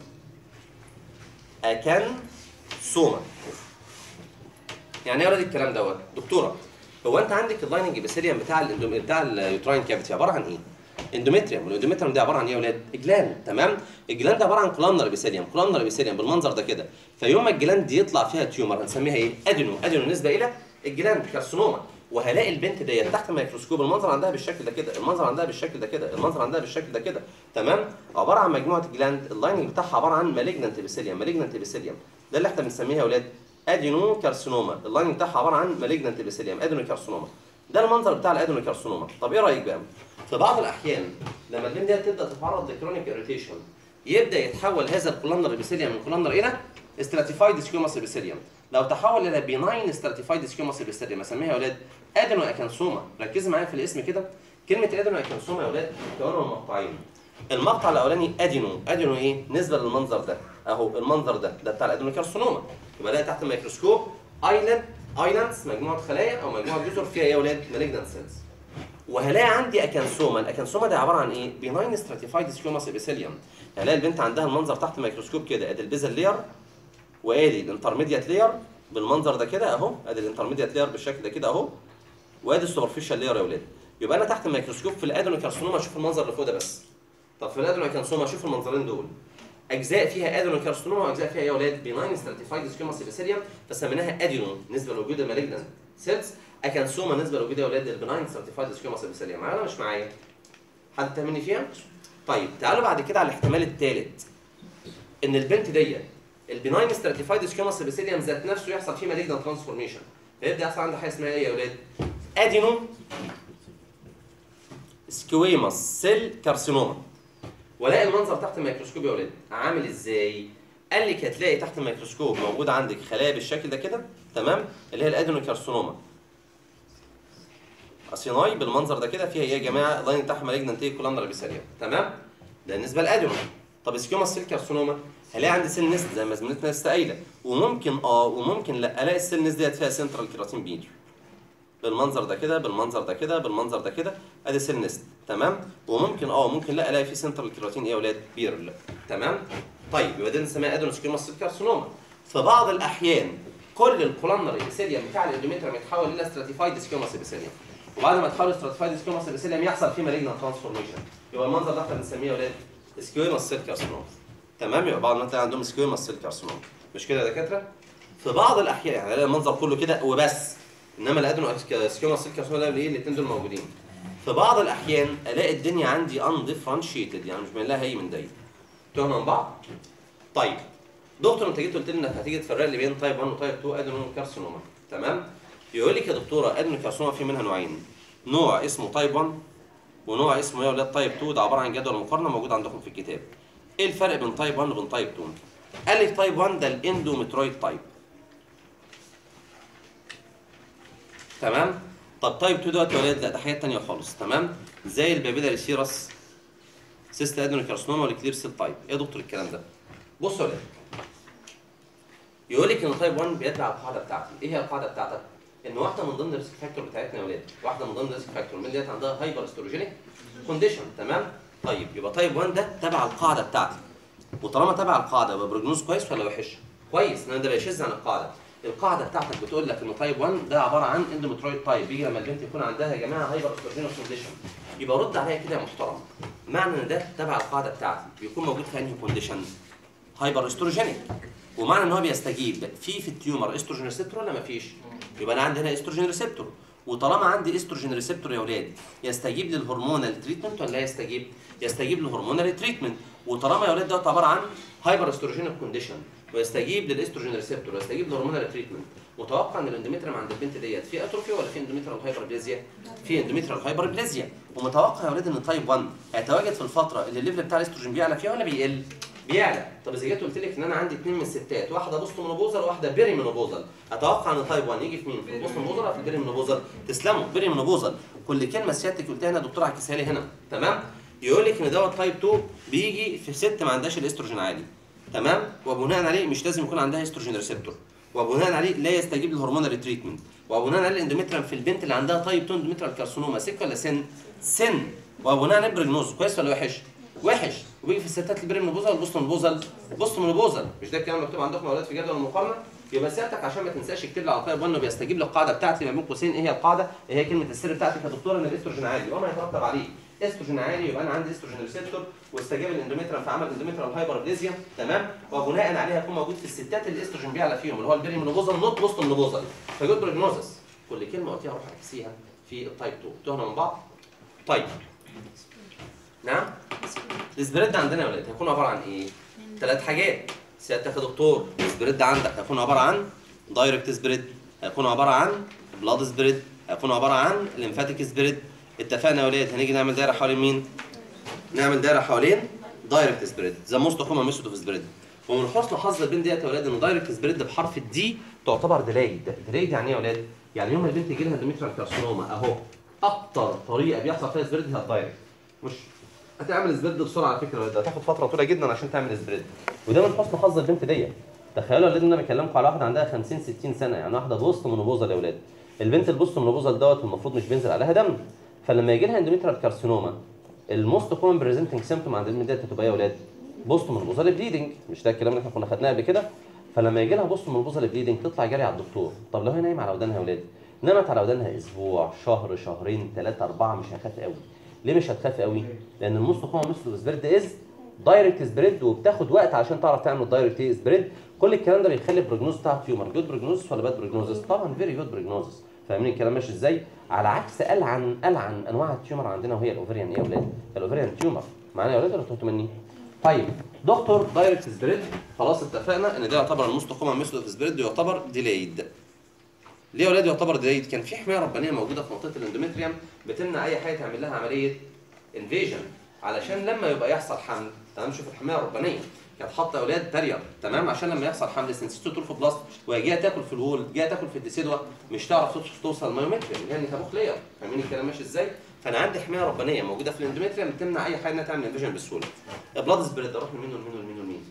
اكان سوما يعني ايه يا ولاد الكلام دوت دكتوره هو انت عندك اللايننج ابيثيليوم بتاع الاندوم بتاع اليوتراين كافيتي عباره عن ايه اندوميتريوم والاندوميتريوم ده عباره عن ايه يا ولاد جلاند تمام الجلاند ده عباره عن كولامنر ابيثيليوم كولامنر ابيثيليوم بالمنظر ده كده فيوم ما الجلاند دي يطلع فيها تيومر هنسميها ايه ادينو ادينو نسبه الى الجلاند كارسينوما وهلاقي البنت ديت تحت الميكروسكوب المنظر عندها بالشكل ده كده المنظر عندها بالشكل ده كده المنظر عندها بالشكل ده كده تمام عباره عن مجموعه جلاند اللايننج بتاعها عباره عن مالجنانت ابيثيليوم مالجنانت ابيثيليوم ده اللي احنا بنسميها يا ولاد ادينو كارسينوما اللايننج بتاعها عباره عن مالجنانت ابيثيليوم ادينو كارسينوما ده المنظر بتاع الادينو كارسينوما طب ايه رايك بقى في بعض الاحيان لما البنت دي تبدا تتعرض لكرونيك اريتيشن يبدا يتحول هذا الكولامنر ابيثيليوم من كولامنر الى استراتيفايد سكيوماس ابيثيليوم لو تحول الى بيناين استراتيفايد سكيوماس ابيثيليوم اسميها يا اولاد ادينو اكانسوما ركزوا معايا في الاسم كده كلمه ادينو اكانسوما يا اولاد مكونه من مقطعين المقطع الاولاني ادينو ادينو ايه نسبه للمنظر ده اهو المنظر ده ده بتاع الادينو كارسينوما يبقى ده تحت الميكروسكوب ايلاند ايلاندز مجموعه خلايا او مجموعه جزر فيها ايه يا اولاد مالجنانت سيلز وهلاقي عندي اكانسوما الاكانسوما ده عباره عن ايه بيناين ستراتيفايد سكيوماس ابيثيليوم هلاقي البنت عندها المنظر تحت الميكروسكوب كده ادي البيزل لير وادي الانترميديات لير بالمنظر ده كده اهو ادي الانترميديات لير بالشكل ده كده اهو وادي السوبرفيشال لير يا اولاد يبقى انا تحت الميكروسكوب في الادينوكارسينوما اشوف المنظر اللي فوق ده بس طب في الادينوكارسينوما اشوف المنظرين دول اجزاء فيها ادينوكارسينوما واجزاء فيها يا اولاد بيناين ستراتيفايد سكيوماس ابيثيليوم فسميناها ادينو بالنسبه لوجود المالجنانت سيلز اكانسوما بالنسبه لوجود يا اولاد البناين ستراتيفايد سكيوماس ابيثيليوم معايا ولا مش معايا؟ حد فاهمني فيها؟ طيب تعالوا بعد كده على الاحتمال الثالث ان البنت دي البناين ستراتيفايد سكيوماس ابيثيليوم ذات نفسه يحصل فيه مالجنانت ترانسفورميشن فيبدا يحصل عنده حاجه اسمها ايه يا اولاد؟ ادينو سكويماس سيل كارسينوما والاقي المنظر تحت الميكروسكوب يا ولاد عامل ازاي؟ قال لك هتلاقي تحت الميكروسكوب موجود عندك خلايا بالشكل ده كده تمام اللي هي الادينوكارسينوما اسيناي بالمنظر ده كده فيها ايه يا جماعه اللاين بتاعها مالجنانت ايه كولامنر ابيثيليوم تمام ده بالنسبه للادينو طب سكيوماس سيل كارسينوما هلاقي عندي سيل نست زي ما زميلتنا لسه قايله وممكن اه وممكن لا الاقي السيل نست ديت فيها سنترال كيراتين بيديو بالمنظر ده كده بالمنظر ده كده بالمنظر ده كده ادي سيل نست تمام وممكن اه ممكن لا الاقي في سنترال كيراتين ايه يا اولاد بيرل تمام طيب يبقى دي بنسميها ادينوسكيوماس سيل كارسينوما في بعض الاحيان كل الكولامنر ابيثيليوم بتاع الاندوميتريوم يتحول الى ستراتيفايد سكيوماس ابيثيليوم وبعد ما يتحول ستراتيفايد سكيوماس ابيثيليوم يحصل فيه مالجنان ترانسفورميشن يبقى المنظر ده احنا بنسميه يا اولاد سكيوماس سيل كارسينوما تمام يبقى بعض الناس تلاقي عندهم سكيوماس سيل كارسينوما مش كده يا دكاتره في بعض الاحيان يعني الاقي المنظر كله كده وبس انما الادنو سكيوماس سيل كارسينوما ده ايه الاثنين دول موجودين في بعض الاحيان الاقي الدنيا عندي انديفرنشيتد يعني مش باين لها هي من دي تهمه من بعض طيب دكتور انت جيت قلت لي انك هتيجي تفرق لي بين تايب 1 وتايب 2 ادنو كارسينوما تمام يقول لك يا دكتوره ادنو كارسينوما في منها نوعين نوع اسمه تايب 1 ونوع اسمه يا ولاد تايب 2 ده عباره عن جدول مقارنه موجود عندكم في الكتاب ايه الفرق بين تايب 1 وبين تايب 2 قال لك تايب 1 ده الاندومترويد تايب تمام طب تايب 2 دوت يا ولاد لا ده حاجات ثانيه خالص تمام زي البابيلاري سيرس سيست ادنوكارسينوما والكلير سيل تايب ايه يا دكتور الكلام ده بصوا يا ولاد يقول لك ان تايب 1 بيتبع القاعده بتاعتي ايه هي القاعده بتاعتك ان واحده من ضمن الريسك فاكتور بتاعتنا يا ولاد واحده من ضمن الريسك فاكتور من ديت عندها هايبر استروجينيك كونديشن تمام طيب يبقى تايب 1 ده تبع القاعده بتاعتي وطالما تبع القاعده يبقى بروجنوز كويس ولا وحش كويس لان ده بيشذ عن القاعده القاعده بتاعتك بتقول لك ان تايب 1 ده عباره عن اندومترويد تايب بيجي لما البنت يكون عندها يا جماعه هايبر استروجينيك كونديشن يبقى رد عليا كده يا محترم معنى ان ده تبع القاعده بتاعتي بيكون موجود في انهي كونديشن هايبر استروجينيك ومعنى ان هو بيستجيب في في التيومر استروجين ريسبتور ولا ما فيش يبقى انا عندي هنا استروجين ريسبتور وطالما عندي استروجين ريسبتور يا اولاد يستجيب للهرمونال تريتمنت ولا لا يستجيب؟ يستجيب للهرمونال تريتمنت وطالما يا اولاد ده عباره عن هايبر استروجينيك كونديشن ويستجيب للاستروجين ريسبتور ويستجيب للهرمونال تريتمنت متوقع ان الاندوميتريم عند البنت ديت في اتروفي ولا في اندوميتريال هايبربليزيا؟ في اندوميتريال هايبربليزيا ومتوقع يا اولاد ان تايب 1 هيتواجد في الفتره اللي الليفل بتاع الاستروجين بيعلى فيها ولا بيقل؟ بيعلى طب اذا جيت قلت لك ان انا عندي اثنين من الستات واحده بوست منوبوزل وواحده بيري منوبوزل اتوقع ان تايب 1 يجي في مين في البوست منوبوزل ولا في البيري منوبوزل تسلموا بيري منوبوزل كل كلمه سيادتك قلتها هنا دكتور عكسها لي هنا تمام يقول لك ان دوت تايب 2 بيجي في ست ما عندهاش الاستروجين عالي تمام وبناء عليه مش لازم يكون عندها استروجين ريسبتور وبناء عليه لا يستجيب للهرمونال تريتمنت وبناء عليه الاندوميتريم في البنت اللي عندها تايب 2 اندوميتريال كارسينوما سك ولا سن سن وبناء عليه بريجنوز كويس ولا وحش وحش وبيجي في الستات البري منوبوزل والبوست منوبوزل بوست منوبوزل مش ده الكلام مكتوب عندكم يا اولاد في جدول المقارنه يبقى سيادتك عشان ما تنساش اكتب لي على طيب 1 بيستجيب للقاعده بتاعتي ما بين قوسين ايه هي القاعده؟ ايه هي كلمه السر بتاعتك يا دكتور ان الاستروجين عالي وما يترتب عليه استروجين عالي يبقى انا عندي استروجين ريسبتور واستجاب الاندوميتريم فعمل اندوميتريال هايبربليزيا تمام وبناء عليها يكون موجود في الستات اللي الاستروجين بيعلى فيهم اللي هو البري منوبوزل نوت بوست منوبوزل فجود بروجنوزس كل كلمه قلتيها اروح اكسيها في التايب 2 تهنا من بعض طيب نعم السبريد عندنا يا ولاد هيكون عباره عن ايه؟ ثلاث حاجات سيادتك يا دكتور السبريد عندك هيكون عباره عن دايركت سبريد هيكون عباره عن بلاد سبريد هيكون عباره عن ليمفاتيك سبريد اتفقنا يا ولاد هنيجي نعمل دايره حوالين مين؟ نعمل دايره حوالين دايركت سبريد ذا موست كومن ميثود اوف سبريد ومن حسن حظ البنت ديت يا ولاد ان دايركت سبريد بحرف الدي تعتبر ديلايد ديلايد يعني ايه يا ولاد؟ يعني يوم ما البنت يجي لها اندوميتريال كارسينوما اهو اكتر طريقه بيحصل فيها سبريد هي الدايركت مش هتعمل سبريد بسرعه على فكره ده هتاخد فتره طويله جدا عشان تعمل سبريد وده من حسن حظ البنت ديت تخيلوا يا ولاد ان انا بكلمكم على واحده عندها 50 60 سنه يعني واحده بوست منوبوزل يا ولاد البنت البوست منوبوزل دوت المفروض مش بينزل عليها دم فلما يجي لها اندوميتريال كارسينوما الموست كومن بريزنتنج سيمتوم عند البنت ديت هتبقى ايه يا ولاد بوست منوبوزل بليدنج مش ده الكلام اللي احنا كنا خدناه قبل كده فلما يجي لها بوست منوبوزل بليدنج تطلع جري على الدكتور طب لو هي نايمه على ودانها يا ولاد نامت على ودانها اسبوع شهر شهرين ثلاثه اربعه مش هخاف قوي ليه مش هتخاف قوي؟ لان الموست كومن ميثود سبريد از دايركت سبريد وبتاخد وقت عشان تعرف تعمل دايركت سبريد كل الكلام ده بيخلي البروجنوز بتاع التيومر جود بروجنوز ولا باد بروجنوز طبعا فيري جود بروجنوز فاهمين الكلام ماشي ازاي؟ على عكس العن العن انواع التيومر عندنا وهي الاوفريان ايه يا اولاد؟ الاوفريان تيومر معانا يا اولاد ولا انتوا مني؟ طيب دكتور دايركت سبريد خلاص اتفقنا ان ده يعتبر الموست كومن ميثود سبريد يعتبر ديلايد ليه يا اولاد يعتبر ديلايد؟ كان في حمايه ربانيه موجوده في منطقه الاندوميتريوم بتمنع اي حاجه تعمل لها عمليه انفيجن علشان لما يبقى يحصل حمل تمام شوف الحمايه الربانيه كانت حاطه اولاد بارير تمام عشان لما يحصل حمل سنسيتو في بلاست وهي جايه تاكل في الوول جايه تاكل في الديسيدوا مش تعرف توصل توصل المايومتريوم يعني تابوخ لير فاهمين الكلام ماشي ازاي؟ فانا عندي حمايه ربانيه موجوده في الاندوميتريوم بتمنع اي حاجه انها تعمل انفيجن بسهوله البلاد سبريد اروح لمين ولمين ولمين ولمين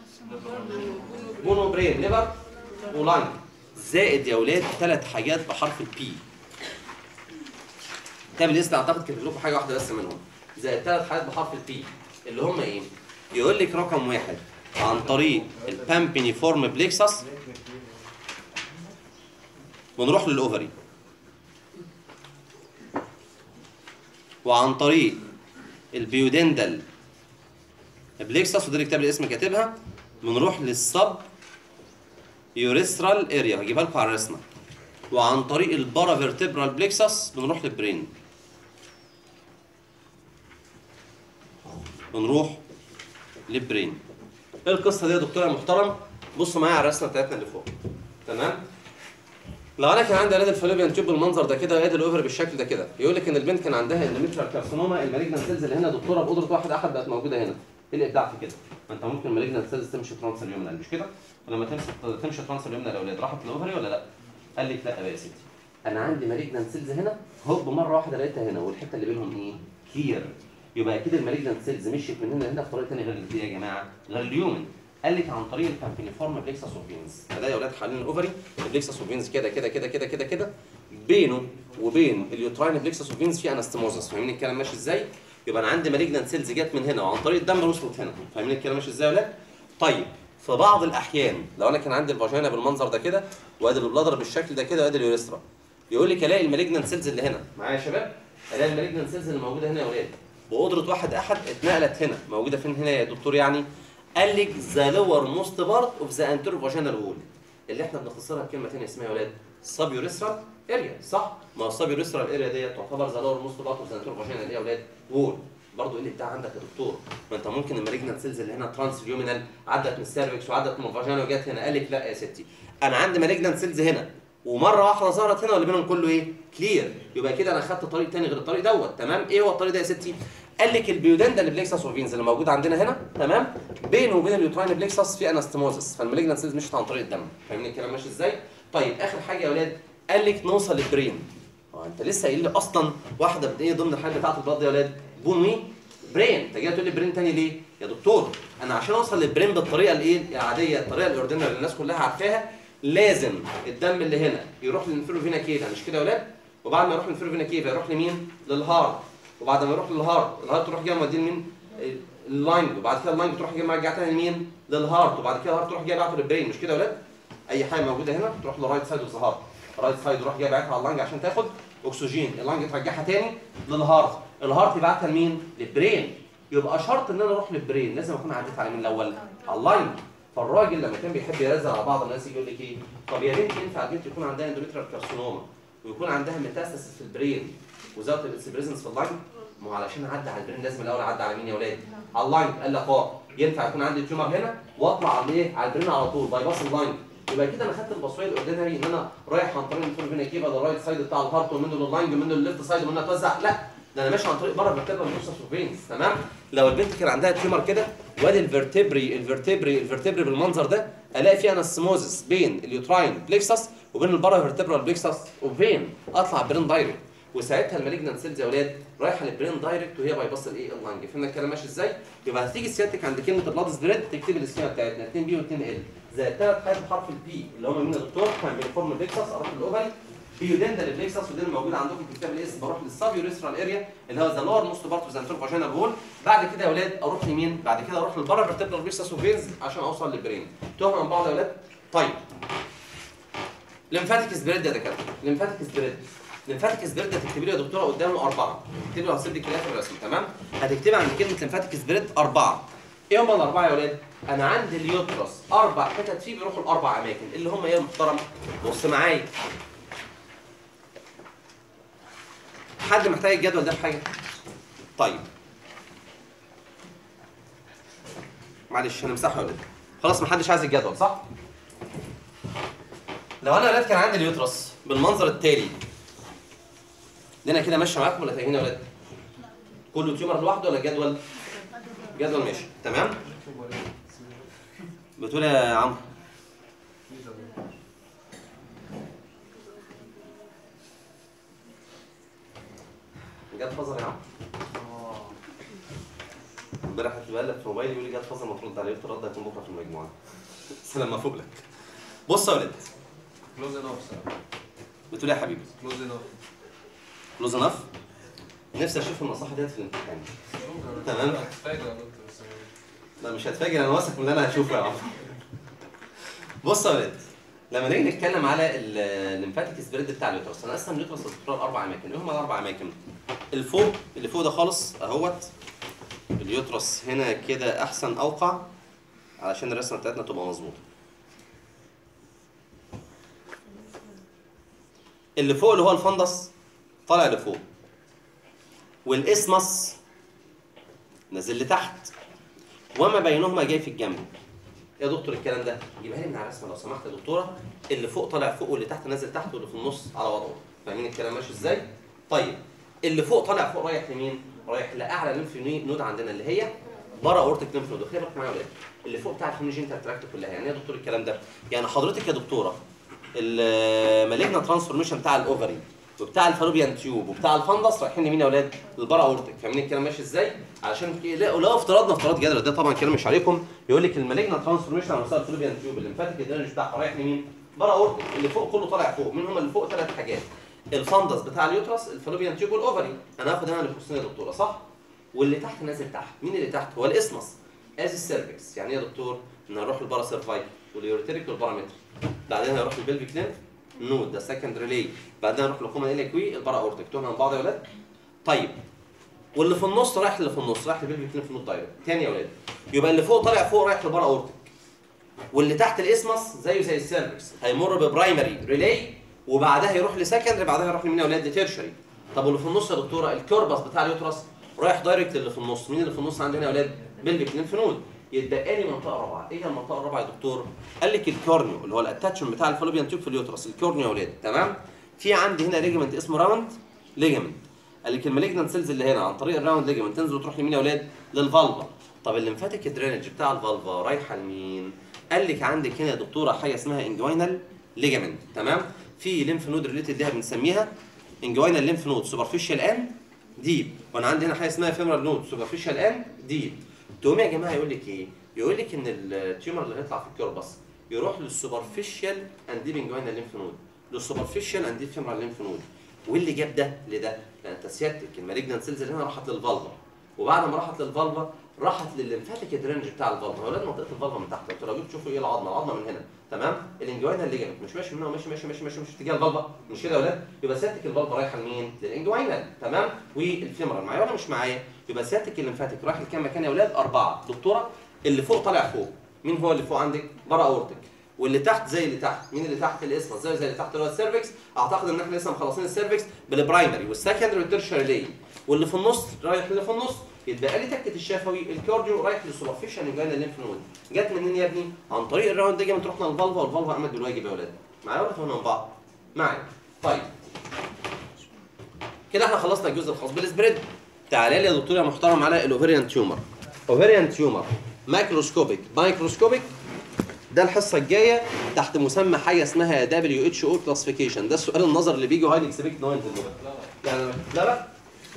بونو برين ليفر ولانج زائد يا اولاد ثلاث حاجات بحرف البي كتاب الاسم اعتقد كاتب لكم حاجه واحده بس منهم زائد ثلاث حاجات بحرف البي اللي هم ايه؟ يقول لك رقم واحد عن طريق البامبينيفورم بليكسس ونروح للاوفري وعن طريق البيودندل بليكسس وده كتاب الاسم كاتبها بنروح للسب يوريسترال اريا هجيبها لكم على الرسمه وعن طريق البارافيرتبرال بليكسس بنروح للبرين بنروح للبرين ايه القصه دي يا دكتور يا محترم بصوا معايا على الرسمه بتاعتنا اللي فوق تمام لو انا كان عندي اولاد الفالوبيان تيوب بالمنظر ده كده وادي الاوفر بالشكل ده كده يقول لك ان البنت كان عندها اندوميتريال كارسينوما المالجنان سيلز اللي هنا دكتوره بقدره واحد احد بقت موجوده هنا ايه الابداع في كده؟ ما انت ممكن المالجنان سيلز تمشي ترانس اليومنال مش كده؟ ولما تمشي تمشي ترانس اليومنال الاولاد راحت الاوفري ولا لا؟ قال لك لا بقى يا ستي انا عندي مالجنان سيلز هنا هوب مره واحده لقيتها هنا والحته اللي بينهم ايه؟ كلير يبقى اكيد المالجنان سيلز مشيت من هنا لهنا بطريقه ثانيه غير دي يا جماعه غير اليومن قال لك عن طريق البامبينيفورم بليكسس اوفينز فده يا اولاد حوالين الاوفري البليكسس اوفينز كده كده كده كده كده كده بينه وبين اليوتراين بليكسس اوفينز في انستموزس فاهمين الكلام ماشي ازاي؟ يبقى انا عندي مالجنان سيلز جت من هنا وعن طريق الدم وصلت هنا فاهمين الكلام ماشي ازاي يا اولاد؟ طيب في بعض الاحيان لو انا كان عندي الفاجينا بالمنظر ده كده وادي البلادر بالشكل ده كده وادي اليوريسترا يقول لك الاقي المالجنان سيلز اللي هنا معايا يا شباب؟ الاقي المالجنان سيلز اللي موجوده هنا يا اولاد بقدره واحد احد اتنقلت هنا موجوده فين هنا يا دكتور يعني؟ قال لك ذا لور موست بارت اوف ذا انتيرو فاجينال وول اللي احنا بنختصرها بكلمه ثانيه اسمها يا ولاد سابيوريسترال اريا صح؟ ما هو السابيوريسترال اريا ديت تعتبر ذا لور موست بارت اوف ذا فاجينا اللي هي يا ولاد وول برضه ايه اللي بتاع عندك يا دكتور؟ ما انت ممكن المالجنت سيلز اللي هنا ترانس اليومينال عدت من السيرفكس وعدت من الفاجينا وجت هنا قال لك لا يا ستي انا عندي مالجنت سيلز هنا ومره واحده ظهرت هنا واللي بينهم كله ايه؟ كلير يبقى كده انا خدت طريق تاني غير الطريق دوت تمام؟ ايه هو الطريق ده يا ستي؟ قال لك البيودندا البليكسس وفينز اللي موجود عندنا هنا تمام؟ بينه وبين اليوتراين بليكسس في انستموزس فالمالجنت سيلز مشت عن طريق الدم فاهمين الكلام ماشي ازاي؟ طيب اخر حاجه يا ولاد قال لك نوصل للبرين هو انت لسه قايل لي اصلا واحده من ايه ضمن الحاجات بتاعت البلد يا ولاد بون وي برين انت جاي تقول لي برين تاني ليه يا دكتور انا عشان اوصل للبرين بالطريقه الايه العاديه الطريقه الاوردينال اللي الناس كلها عارفاها لازم الدم اللي هنا يروح للانفيروفينا كيفا مش كده يا ولاد وبعد ما يروح للانفيروفينا كيفا يروح لمين للهارت وبعد ما يروح للهارت الهارت تروح جايه موديه لمين اللاينج وبعد كده اللاينج تروح جايه مرجعه تاني لمين للهارت وبعد كده الهارت تروح جايه بعته للبرين مش كده يا ولاد اي حاجه موجوده هنا تروح للرايت سايد اوف ذا هارت الرايت سايد يروح جاي باعتها على اللنج عشان تاخد اكسجين اللنج ترجعها تاني للهارت الهارت يبعتها لمين للبرين يبقى شرط ان انا اروح للبرين لازم اكون عديت على مين الاول على اللاين فالراجل لما كان بيحب يرزق على بعض الناس يجي يقول لك ايه طب يا بنت ينفع البنت يكون عندها اندوميتريال كارسينوما ويكون عندها ميتاستاسيس في البرين وزاويه الاسبريزنس في اللاين ما هو علشان اعدي على البرين لازم الاول اعدي على مين يا ولاد على اللاين قال لك اه ينفع يكون عندي تيومر هنا واطلع على ايه على البرين على طول باي باس اللاين يبقى كده انا خدت البصويه الاوردينري ان انا رايح عن طريق الفول فينا كيفا ده الرايت سايد بتاع الهارت ومنه لللاينج ومنه للليفت سايد ومنه اتوزع لا ده انا ماشي عن طريق بره الفرتبرا والنص فينز تمام لو البنت كان عندها تيومر كده وادي الفرتبري الفرتبري الفرتبري بالمنظر ده الاقي فيها انستموزس بين اليوتراين بليكسس وبين البارا فيرتبرال بليكسس وفين اطلع برين دايركت وساعتها المالجنت سيلز يا اولاد رايحه للبرين دايركت وهي باي باص الايه اللانج فهمنا الكلام ماشي ازاي يبقى هتيجي سيادتك عند كلمه البلاد سبريد تكتبي الاسكيما بتاعتنا 2 بي و2 ال زي الثلاث حاجات بحرف البي اللي هم مين يا دكتور كان بينفورم بليكسس اروح للاوفري بيودندا البليكسس وده اللي موجود عندكم في كتاب الاسم بروح للسابيوريسترال اريا اللي هو ذا لور موست بارت اوف ذا فاجينا بول بعد كده يا اولاد اروح لمين؟ بعد كده اروح للبارا فيرتبرال بليكسس وفينز عشان اوصل للبرين تهموا من بعض يا اولاد طيب ليمفاتيك سبريد يا دكاتره ليمفاتيك سبريد ليمفاتيك سبريد هتكتبي لي يا دكتوره قدامه اربعه اكتبي له هسيب لك في الرسم تمام هتكتبي عند كلمه ليمفاتيك سبريد اربعه ايه هم الاربعه يا اولاد؟ انا عندي اليوترس اربع حتت فيه بيروحوا الاربع اماكن اللي هم ايه يا محترم؟ بص معايا حد محتاج الجدول ده في حاجه؟ طيب معلش هنمسحه يا ولاد خلاص محدش عايز الجدول صح؟ لو انا يا ولاد كان عندي اليوترس بالمنظر التالي ده انا كده ماشي معاكم ولا تايهين يا ولاد؟ كله تيومر لوحده ولا جدول؟ جدول ماشي تمام؟ بتقول يا عمرو جت فازر يا عم امبارح كنت بقلب في موبايلي يقول لي جت فازر المفروض عليه قلت الرد هيكون بكره في المجموعه بس لما افوق لك بص يا ولد كلوز انف سر بتقول إيه يا حبيبي كلوز انف كلوز انف نفسي اشوف النصيحه ديت في الامتحان تمام. فايدة يا دكتور بس لا مش هتفاجئ انا واثق من اللي انا هشوفه يا عم بص يا ولد لما نيجي نتكلم على الليمفاتيك سبريد بتاع اليوترس انا قسم اليوترس لدكتور اربع اماكن ايه هم الاربع اماكن الفوق اللي فوق ده خالص اهوت اليوترس هنا كده احسن اوقع علشان الرسمه بتاعتنا تبقى مظبوطه اللي فوق اللي هو الفندس طالع لفوق والاسمس نازل لتحت وما بينهما جاي في الجنب يا دكتور الكلام ده جيبها لي من على الرسمه لو سمحت يا دكتوره اللي فوق طالع فوق واللي تحت نازل تحت واللي في النص على وضعه فاهمين الكلام ماشي ازاي طيب اللي فوق طالع فوق رايح لمين رايح لاعلى ليمف نود عندنا اللي هي بارا اورتيك ليمف نود خلي بالك معايا يا ولاد اللي فوق بتاع الفينيجين تراكت كلها يعني ايه يا دكتور الكلام ده يعني حضرتك يا دكتوره المالجنا ترانسفورميشن بتاع الاوفري وبتاع الفالوبيان تيوب وبتاع الفندس رايحين لمين يا اولاد؟ للبارا اورتيك فاهمين الكلام ماشي ازاي؟ علشان ك- لا ولو افترضنا افتراض جدول ده طبعا كلام مش عليكم يقول لك المالجنا ترانسفورميشن على مستوى الفالوبيان تيوب الليمفاتيك الدرينج بتاعها رايح لمين؟ بارا اورتيك اللي فوق كله طالع فوق مين هم اللي فوق ثلاث حاجات الفندس بتاع اليوترس الفالوبيان تيوب والاوفري انا هاخد انا اللي يخصني يا دكتوره صح؟ واللي تحت نازل تحت مين اللي تحت؟ هو الاسمس از السيرفكس يعني ايه يا دكتور؟ ان هنروح البارا سيرفايكل واليوريتريك والبارامتر بعدين هنروح البلفيك لينف نود ده سكند ريلي بعدين نروح لكوما اليكوي البارا اورتيك تهنا من بعض يا ولاد طيب واللي في النص رايح اللي في النص رايح للبلفيك لينف نود دايركت تاني يا ولاد يبقى اللي فوق طالع فوق رايح للبارا اورتيك واللي تحت الاسمس زيه زي السيرفكس هيمر ببرايمري ريلي وبعدها يروح لسكندري بعدها يروح لمين يا اولاد لتيرشري طب واللي في النص يا دكتوره الكوربس بتاع اليوترس رايح دايركت اللي في النص مين اللي في النص عندنا يا اولاد بلفيك لينف نود يتبقى لي منطقه رابعه ايه هي المنطقه الرابعه يا دكتور قال لك الكورنيو اللي هو الاتاتشمنت بتاع الفالوبيان تيوب في اليوترس الكورنيو يا اولاد تمام في عندي هنا ليجمنت اسمه راوند ليجمنت قال لك المالجنت سيلز اللي هنا عن طريق الراوند ليجمنت تنزل وتروح لمين يا اولاد للفالفا طب الليمفاتيك درينج بتاع الفالفا رايحه لمين قال لك عندك هنا يا دكتوره حاجه اسمها انجوينال ليجمنت تمام في ليمف نود ريليتد ليها بنسميها انجوينال ليمف نود سوبرفيشال اند ديب وانا عندي هنا حاجه اسمها فيمرال نود سوبرفيشال اند ديب تقوم يا جماعه يقول لك ايه يقول لك ان التيومر اللي هيطلع في الكوربس يروح للسوبرفيشال اند ديب انجوينال ليمف نود للسوبرفيشال اند ديب فيمرال ليمف نود واللي جاب ده لده لان انت سيادتك المالجنت سيلز اللي هنا راحت للفالفا وبعد ما راحت للفالفا راحت للليمفاتيك درينج بتاع الفالفا يا اولاد منطقه الفالفا من تحت انتوا لو جيتوا تشوفوا ايه العظمه العظمه من هنا تمام الانجوينال ليجمنت مش ماشي من هنا وماشي ماشي ماشي ماشي مش اتجاه الفالفا مش كده يا اولاد يبقى سيادتك الفالفا رايحه لمين للانجوينال تمام والفيمرال معايا ولا مش معايا يبقى سيادتك الليمفاتيك رايح لكام مكان يا اولاد اربعه دكتوره اللي فوق طالع فوق مين هو اللي فوق عندك بره اورتك واللي تحت زي اللي تحت مين اللي تحت الاسمس زي زي اللي تحت اللي هو السيرفكس اعتقد ان احنا لسه مخلصين السيرفكس بالبرايمري والسكندري والترشري ليه واللي في النص رايح اللي في النص يتبقى لي تكه الشفوي الكارديو رايح للسوبرفيشال انجانا الليمف نود جت منين يا ابني عن طريق الراوند دي رحنا للفالفا والفالفا عملت بالواجب يا اولاد معايا ولا فهمنا من بعض معايا طيب كده احنا خلصنا الجزء الخاص بالسبريد تعالى لي يا دكتور يا محترم على الاوفيريان تيومر اوفيريان تيومر مايكروسكوبيك مايكروسكوبيك ده الحصه الجايه تحت مسمى حاجه اسمها دبليو اتش او كلاسيفيكيشن ده السؤال النظر اللي بيجي هايلي اكسبكت نوينت يعني لا لا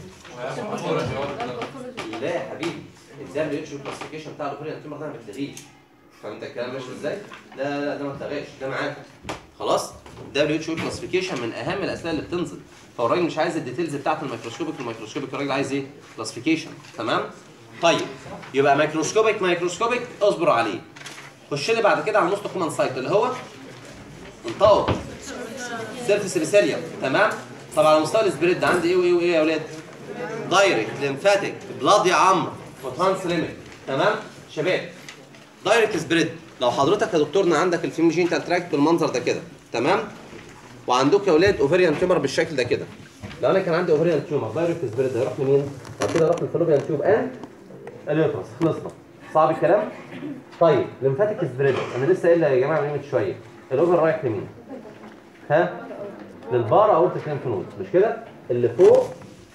لا يا حبيبي الدبليو اتش او كلاسيفيكيشن بتاع الاوفيريان تيومر ده ما بتلغيش فهمت الكلام ماشي ازاي؟ لا لا لا ده ما اتلغاش ده معاك خلاص دبليو اتش او كلاسيفيكيشن من اهم الاسئله اللي بتنزل فالراجل مش عايز الديتيلز بتاعت الميكروسكوبيك الميكروسكوبيك الراجل عايز ايه؟ كلاسيفيكيشن تمام؟ طيب يبقى ميكروسكوبيك ميكروسكوبيك اصبروا عليه خش لي بعد كده على النص كومن سايت اللي هو انطوط سيرفيس ريسيليوم تمام؟ طب على مستوى السبريد عندي ايه وايه وايه يا اولاد؟ دايركت ليمفاتيك بلاد يا عمرو فوتانس ليميت تمام؟ شباب دايركت سبريد لو حضرتك يا دكتورنا عندك الفيلم جينيتال تراكت بالمنظر ده كده تمام؟ وعندك يا اولاد اوفريان تيومر بالشكل ده كده لو انا كان عندي اوفريان تيومر دايركت سبريد هيروح لمين؟ بعد كده يروح للفالوبيان تيوب ان اليوترس خلصنا صعب الكلام؟ طيب ليمفاتيك سبريد انا لسه قايل يا جماعه من شويه الاوفر رايح لمين؟ ها؟ للبارا اورتيك ليمف نود مش كده؟ اللي فوق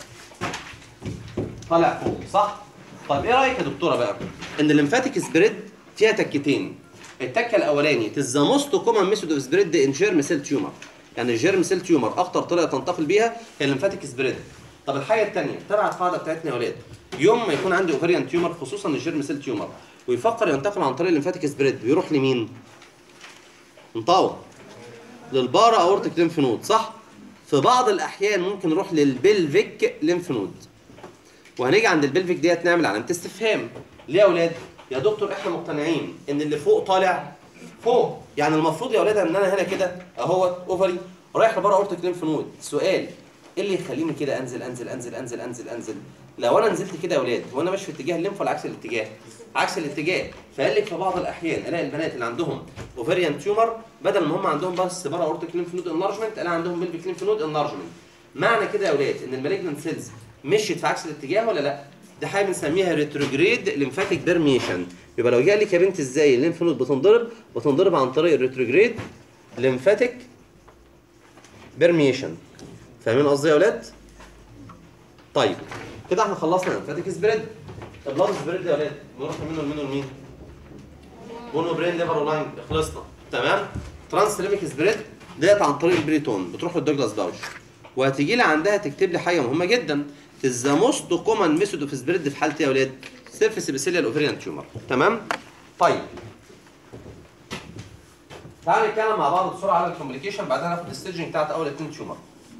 طالع فوق صح؟ طيب ايه رايك يا دكتوره بقى؟ ان الليمفاتيك سبريد فيها تكتين التكه الاولاني تز موست كومن ميثود اوف سبريد ان جيرم سيل تيومر يعني الجيرم سيل تيومر اخطر طريقه تنتقل بيها هي الليمفاتيك سبريد طب الحاجه الثانيه تبع القاعده بتاعتنا يا اولاد يوم ما يكون عندي اوفريان تيومر خصوصا الجيرم سيل تيومر ويفكر ينتقل عن طريق الليمفاتيك سبريد بيروح لمين؟ انطوى للبارا اورتيك ليمف نود صح؟ في بعض الاحيان ممكن نروح للبلفيك ليمف نود وهنيجي عند البلفيك ديت نعمل علامه استفهام ليه يا اولاد يا دكتور احنا مقتنعين ان اللي فوق طالع فوق يعني المفروض يا اولاد ان انا هنا كده اهوت اوفري رايح لبره اورتيك ليمف نود سؤال ايه اللي يخليني كده انزل انزل انزل انزل انزل انزل لو انا نزلت كده يا اولاد وانا ماشي في اتجاه الليمف ولا عكس الاتجاه عكس الاتجاه فقال لك في بعض الاحيان الاقي البنات اللي عندهم اوفريان تيومر بدل ما هم عندهم بس بره اورتيك ليمف نود انلارجمنت الاقي عندهم بلفيك ليمف نود انلارجمنت معنى كده يا اولاد ان المالجنت سيلز مشيت في عكس الاتجاه ولا لا دي حاجه بنسميها ريتروجريد ليمفاتيك بيرميشن يبقى لو جه لك يا بنت ازاي الليمف نود بتنضرب بتنضرب عن طريق الريتروجريد ليمفاتيك بيرميشن فاهمين قصدي يا اولاد طيب كده احنا خلصنا ليمفاتيك سبريد البلاد سبريد يا اولاد نروح منه لمين ولمين مونو برين ليفر ولاين خلصنا تمام ترانس ليميك سبريد ديت عن طريق البريتون بتروح للدوجلاس باوش وهتيجي لي عندها تكتب لي حاجه مهمه جدا ذا موست كومن ميثود اوف سبريد في حالتي يا اولاد سيرفيس ابيثيليال اوفريان تيومر تمام طيب تعالوا نتكلم مع بعض بسرعه على الكومبليكيشن بعدها ناخد الستيجنج بتاعت اول اتنين تيومر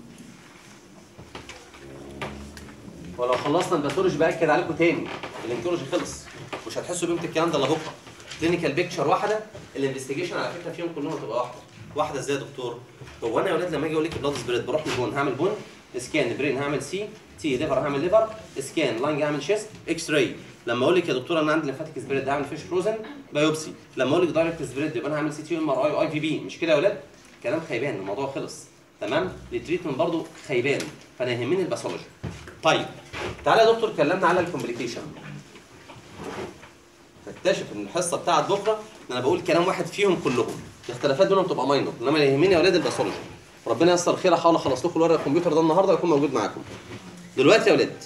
ولو خلصنا الباثولوجي باكد عليكم تاني الانكولوجي خلص مش هتحسوا بقيمه الكلام ده الا بكره كلينيكال بيكتشر واحده الانفستيجيشن على فكره فيهم كلهم هتبقى واحده واحده ازاي يا دكتور هو انا يا ولاد لما اجي اقول لك بلاد سبريد بروح للبون هعمل بون سكان برين هعمل سي تي ليفر هعمل ليفر سكان لانج هعمل شيست اكس راي لما اقول لك يا دكتوره انا عندي ليمفاتيك سبريد اعمل فيش فروزن بايوبسي لما اقول لك دايركت سبريد يبقى انا هعمل سي تي ام ار اي واي في بي مش كده يا ولاد كلام خيبان الموضوع خلص تمام التريتمنت برضو خيبان فانا يهمني الباثولوجي طيب تعالى يا دكتور اتكلمنا على الكومبليكيشن اكتشف ان الحصه بتاعت بكره ان انا بقول كلام واحد فيهم كلهم الاختلافات بينهم تبقى ماينور انما اللي يهمني يا اولاد الباثولوجي ربنا ييسر خير احاول اخلص لكم الورق الكمبيوتر ده النهارده ويكون موجود معاكم دلوقتي يا ولاد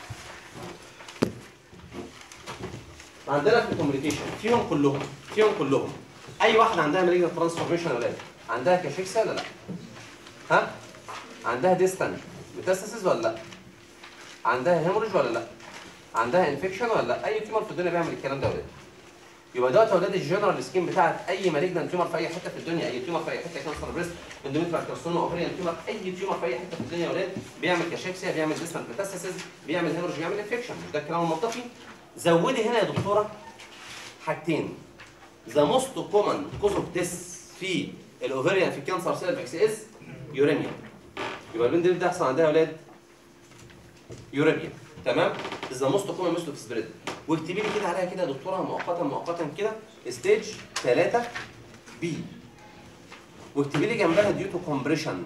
عندنا في الكوميونيكيشن فيهم كلهم فيهم كلهم اي واحده عندها مالجنت ترانسفورميشن يا ولاد عندها كاشيكسا ولا لا ها عندها ديستانت ميتاستاسيس ولا لا عندها هيموريج ولا لا عندها انفكشن ولا لا اي تيومر في الدنيا بيعمل الكلام ده يا ولاد يبقى دوت يا ولاد الجنرال سكيم بتاعت اي مالجنت تيومر في اي حته في الدنيا اي تيومر في اي حته كانسر بريست اندوميتريال كارسينوما اوفريان تيومر اي تيومر في اي حته في الدنيا يا ولاد بيعمل كاشيكسيا بيعمل ديستانت ميتاستاسيس بيعمل هيموريج بيعمل انفكشن مش ده الكلام المنطقي زودي هنا يا دكتوره حاجتين ذا موست كومن كوز اوف ديس في الاوفريان في كانسر سيرفكس از يوريميا يبقى البنت دي بتحصل عندها يا اولاد يوريميا تمام ذا موست كومن موست اوف سبريد واكتبي لي كده عليها كده يا دكتوره مؤقتا مؤقتا كده ستيج 3 بي واكتبي لي جنبها ديو تو كومبريشن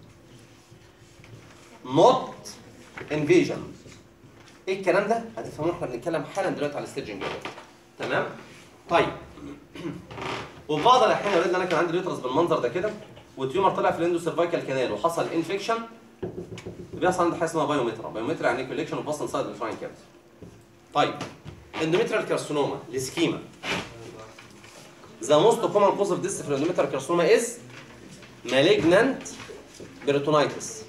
نوت انفيجن ايه الكلام ده؟ هتفهموه احنا بنتكلم حالا دلوقتي على الستيجنج تمام؟ طيب وفي بعض الاحيان يا ولاد انا كان عندي اليوترس بالمنظر ده كده والتيومر طلع في الاندو سيرفايكال كانال وحصل انفكشن بيحصل عندي حاجه اسمها بايومترا بايومترا يعني كوليكشن اوف باستن سايد الفراين كابس طيب اندوميتريال كارسينوما السكيما ذا موست كومن كوز اوف ديس في الاندوميتريال كارسينوما از مالجنانت بيريتونايتس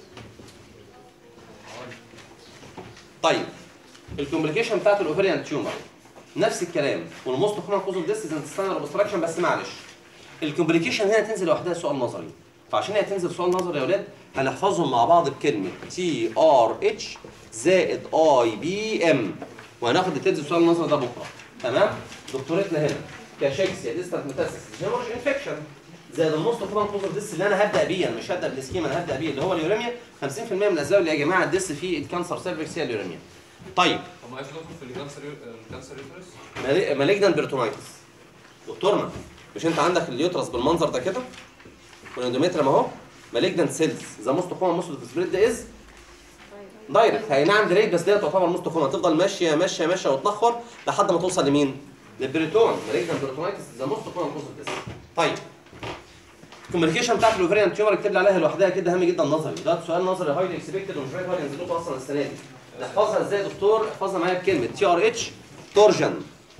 طيب الكومبليكيشن بتاعت الاوفريان تيومر نفس الكلام والموست كومن كوز اوف ديس از انتستينال اوبستراكشن بس معلش الكومبليكيشن هنا تنزل لوحدها سؤال نظري فعشان هي تنزل سؤال نظري يا اولاد هنحفظهم مع بعض بكلمه تي ار اتش زائد اي بي ام وهناخد التنزل السؤال النظري ده بكره تمام دكتورتنا هنا كاشيكسيا ديستانت ميتاسيس هيموريج انفكشن زائد الموست كومن كوز اوف ديس اللي انا هبدا بيه انا مش هبدا بالسكيما انا هبدا بيه اللي هو اليوريميا 50% من الاسباب اللي يا جماعه الديس في الكانسر سيرفكس هي اليوريميا طيب طب ما عايز ندخل في الكانسر الكانسر يوترس مالجنان بيرتونايتس دكتورنا مش انت عندك اليوترس بالمنظر ده كده والاندوميتريم اهو مالجنان سيلز ذا موست كومن موست سبريد ده از دايركت هي نعم ديريكت بس دي تعتبر موست كومن هتفضل ماشيه ماشيه ماشيه وتنخر لحد ما توصل لمين؟ للبريتون مالجنان بيرتونايتس ذا موست كومن كوز طيب الكوميونيكيشن بتاعت الاوفريان تيومر اكتب لي عليها لوحدها كده هام جدا نظري ده سؤال نظري هايلي اكسبكتد ومش عارف هينزل لكم اصلا السنه دي نحفظها ازاي يا دكتور احفظها معايا بكلمه تي ار اتش تورجن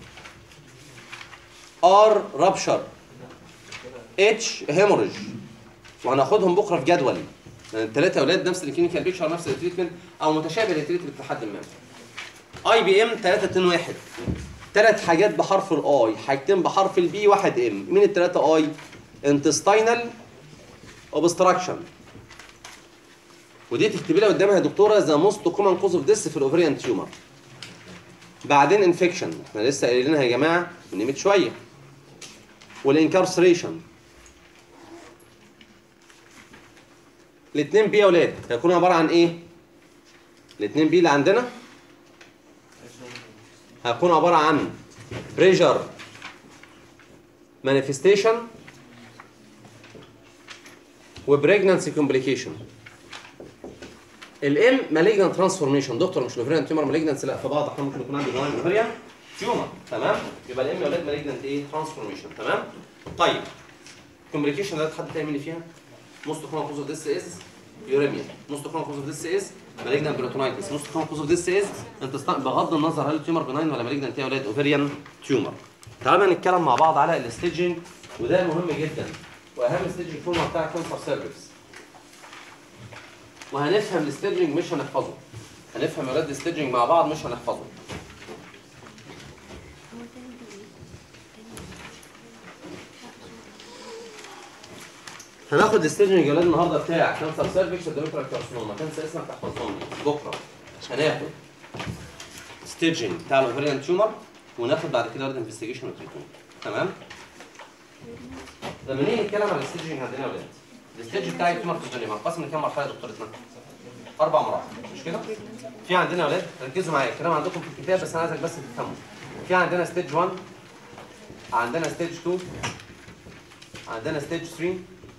ار رابشر اتش هيموريج وهناخدهم بكره في جدول لان الثلاثه اولاد نفس الكلينيكال بيكشر نفس التريتمنت او متشابه للتريتمنت لحد ما اي بي ام 3 2 1 ثلاث حاجات بحرف الاي حاجتين بحرف البي واحد ام مين الثلاثه اي انتستينال اوبستراكشن ودي تكتبي لها قدامها يا دكتوره ذا موست كومن كوز اوف ديس في الاوفريان تيومر بعدين انفكشن احنا لسه قايلينها يا جماعه من قيمه شويه والانكارسريشن الاثنين بي يا اولاد هيكونوا عباره عن ايه الاثنين بي اللي عندنا هيكونوا عباره عن بريشر مانيفستيشن وبريجنانسي كومبليكيشن الام مالجنان ترانسفورميشن دكتور مش الاوفريان تيومر مالجنانس لا في بعض احيانا ممكن يكون عندي جوان الاوفريان تيومر تمام يبقى الام يا اولاد مالجنانت ايه ترانسفورميشن تمام طيب كومبليكيشن ده حد تاني فيها موست كومن كوز اوف ذس از يوريميا موست كومن كوز اوف ذس از مالجنان بروتونايتس موست كومن كوز اوف ذس از انت بغض النظر هل التيومر بناين ولا مالجنانت يا اولاد اوفريان تيومر تعالوا بقى نتكلم مع بعض على الستيجنج وده مهم جدا واهم ستيجنج فورما بتاع كانسر سيرفكس وهنفهم الستيجنج مش هنحفظه هنفهم اولاد الستيجنج مع بعض مش هنحفظه هناخد الستيجنج يا اولاد النهارده بتاع كانسر سيرفكس وديمترال كارسينوما تنسى اسمك تحفظهم لي بكره هناخد ستيجنج بتاع الاوفريان تيومر وناخد بعد كده ولاد انفستيجيشن وتريتمنت تمام لما نيجي نتكلم على الستيجنج عندنا يا ولاد الستيج بتاع التيومر في الدنيا منقسم لكام مرحله يا دكتورتنا؟ اربع مراحل مش كده في عندنا يا اولاد ركزوا معايا الكلام عندكم في الكتاب بس انا عايزك بس تفهموا في عندنا ستيج 1 عندنا ستيج 2 عندنا ستيج 3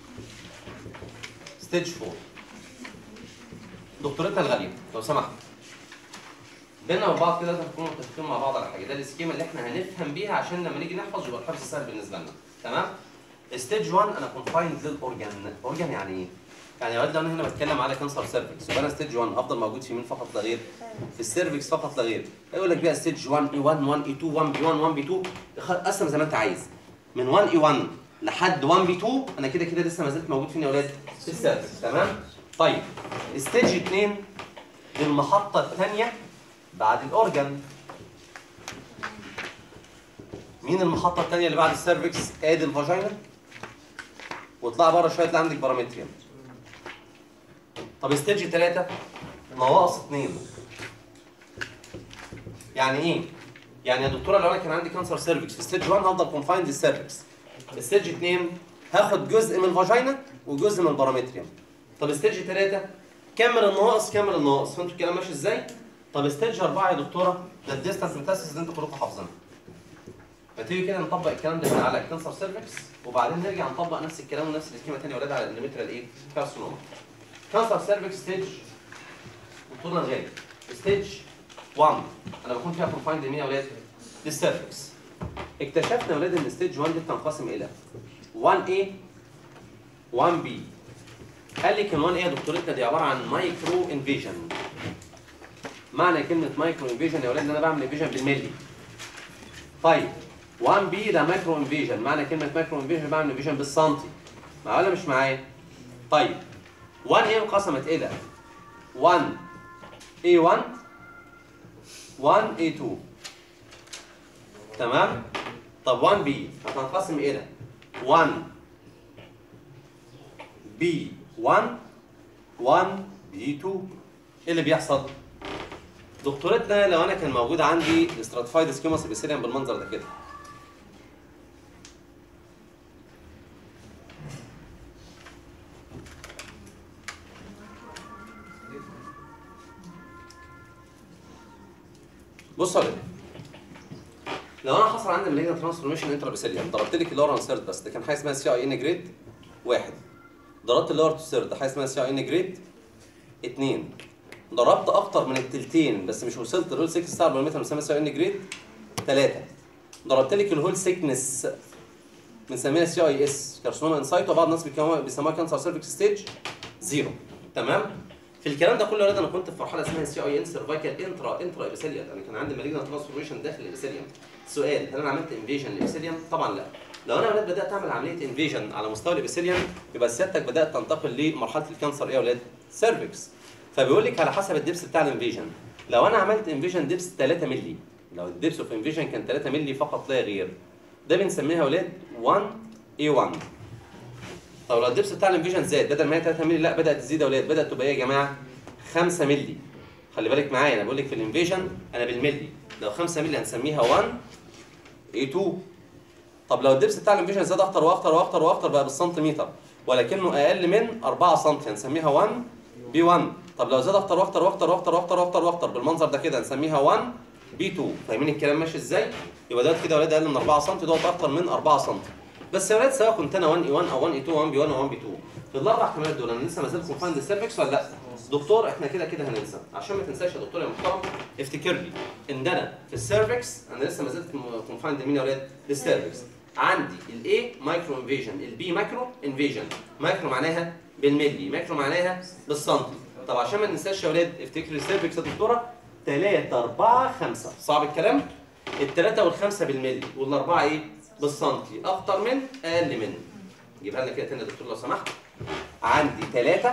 ستيج 4 دكتورتنا الغاليه لو سمحت بينا وبين بعض كده لازم نكون متفقين مع بعض على حاجه ده السكيما اللي احنا هنفهم بيها عشان لما نيجي نحفظ يبقى الحفظ سهل بالنسبه لنا تمام ستيج 1 انا كونفايند للاورجان اورجان يعني ايه يعني يا ولد لو انا هنا بتكلم على كانسر سيرفكس يبقى انا ستيج 1 افضل موجود في مين فقط لا غير في السيرفكس فقط لا غير يقول لك بقى ستيج 1 اي 1 1 اي 2 1 بي 1 1 بي 2 قسم زي ما انت عايز من 1 اي 1 لحد 1 بي 2 انا كده كده لسه ما زلت موجود فين يا ولاد في السيرفكس تمام طيب ستيج 2 دي المحطه الثانيه بعد الاورجان مين المحطه الثانيه اللي بعد السيرفكس ادي الفاجينا واطلع بره شويه تلاقي عندك بارامتريوم طب ستيج 3 نواقص 2 يعني ايه يعني يا دكتوره لو انا كان عندي كانسر سيرفكس في ستيج 1 هفضل كونفايند للسيرفكس ستيج 2 هاخد جزء من الفاجينا وجزء من البارامتريوم طب ستيج 3 كمل النواقص كمل النواقص فهمتوا الكلام ماشي ازاي طب ستيج 4 يا دكتوره ده الديستانس ميتاسيس اللي انتوا كلكم حافظينها ما تيجي كده نطبق الكلام ده على الكانسر سيرفكس وبعدين نرجع نطبق نفس الكلام ونفس السكيما تاني يا ولاد على الاندوميتريال ايه كارسينوما كانسر سيرفكس ستيج دكتورنا الغالي ستيج 1 انا بكون فيها كونفايند لمين يا ولاد للسيرفكس اكتشفنا يا ولاد ان ستيج 1 دي بتنقسم الى 1A 1B قال لي كان 1A يا دكتورتنا دي عباره عن مايكرو انفيجن معنى كلمه مايكرو انفيجن يا ولاد ان انا بعمل انفيجن بالملي طيب 1 بي ده مايكرو انفيجن معنى كلمه مايكرو انفيجن بعمل انفيجن بالسنتي معايا ولا مش معايا طيب 1 ايه انقسمت الى 1 A1 1 A2 تمام طب 1 بي هتنقسم الى 1 بي 1 1 بي 2 ايه اللي بيحصل دكتورتنا لو انا كان موجود عندي استراتيفايد سكيموس ابيثيليوم بالمنظر ده كده بص يا ولد لو انا حصل عندي مالجنا ترانسفورميشن انترا ابيثيليوم ضربت لك اللور انسيرت بس ده كان حاجه اسمها سي اي ان جريد واحد ضربت اللور تو سيرت حاجه اسمها سي اي ان جريد اثنين ضربت اكتر من التلتين بس مش وصلت للهول 6 ستار بالمتر بنسميها سي ان جريد 3 ضربت لك الهول سيكنس بنسميها سي اي اس كارسينوما انسايت وبعض الناس بيكونوا- بيسموها كانسر سيرفكس ستيج زيرو تمام في الكلام ده كله يا ولاد انا كنت في مرحله اسمها سي اي ان سيرفايكال انترا انترا ابيثيليوم انا كان عندي مالجنا ترانسفورميشن داخل الابيثيليوم سؤال هل انا عملت انفيجن للابيثيليوم طبعا لا لو انا يا ولاد بدات اعمل عمليه انفيجن على مستوى الابيثيليوم يبقى سيادتك بدات تنتقل لمرحله الكانسر ايه يا ولاد سيرفكس فبيقول لك على حسب الدبس بتاع الانفيجن لو انا عملت انفيجن دبس 3 مللي لو الدبس اوف انفيجن كان 3 مللي فقط لا غير ده بنسميها يا ولاد 1 اي 1 طب لو الدبس بتاع الانفيجن زاد بدل ما هي 3 مللي لا بدات تزيد يا ولاد بدات تبقى ايه يا جماعه 5 مللي خلي بالك معايا انا بقول لك في الانفيجن انا بالملي لو 5 مللي هنسميها 1 اي 2 طب لو الدبس بتاع الانفيجن زاد اكتر واكتر واكتر واكتر بقى بالسنتيمتر ولكنه اقل من 4 سم هنسميها 1 بي 1 طب لو زاد اكتر واكتر واكتر واكتر واكتر واكتر واكتر بالمنظر ده كده هنسميها 1 بي 2 فاهمين الكلام ماشي ازاي؟ يبقى دوت كده يا ولاد اقل من 4 سم دوت اكتر من 4 سم بس يا ولاد سواء كنت انا 1 اي 1 او 1 اي 2 1 بي 1 او 1 بي 2 في الاربع احتمالات دول انا لسه ما زلت كونفايند السيرفكس ولا لا؟ دكتور احنا كده كده هننسى عشان ما تنساش يا دكتور يا محترم افتكر لي ان انا في السيرفكس انا لسه ما زلت كونفايند مين يا ولاد؟ للسيرفكس عندي الاي مايكرو انفيجن البي مايكرو انفيجن مايكرو معناها بالملي مايكرو معناها بالسنتي طب عشان ما ننساش يا ولاد افتكروا السيرفكس يا دكتوره 3 4 5 صعب الكلام الثلاثة والخمسة بالملي والأربعة إيه؟ بالسنتي أكتر من أقل من جيبها لنا كده تاني يا دكتور لو سمحت عندي ثلاثة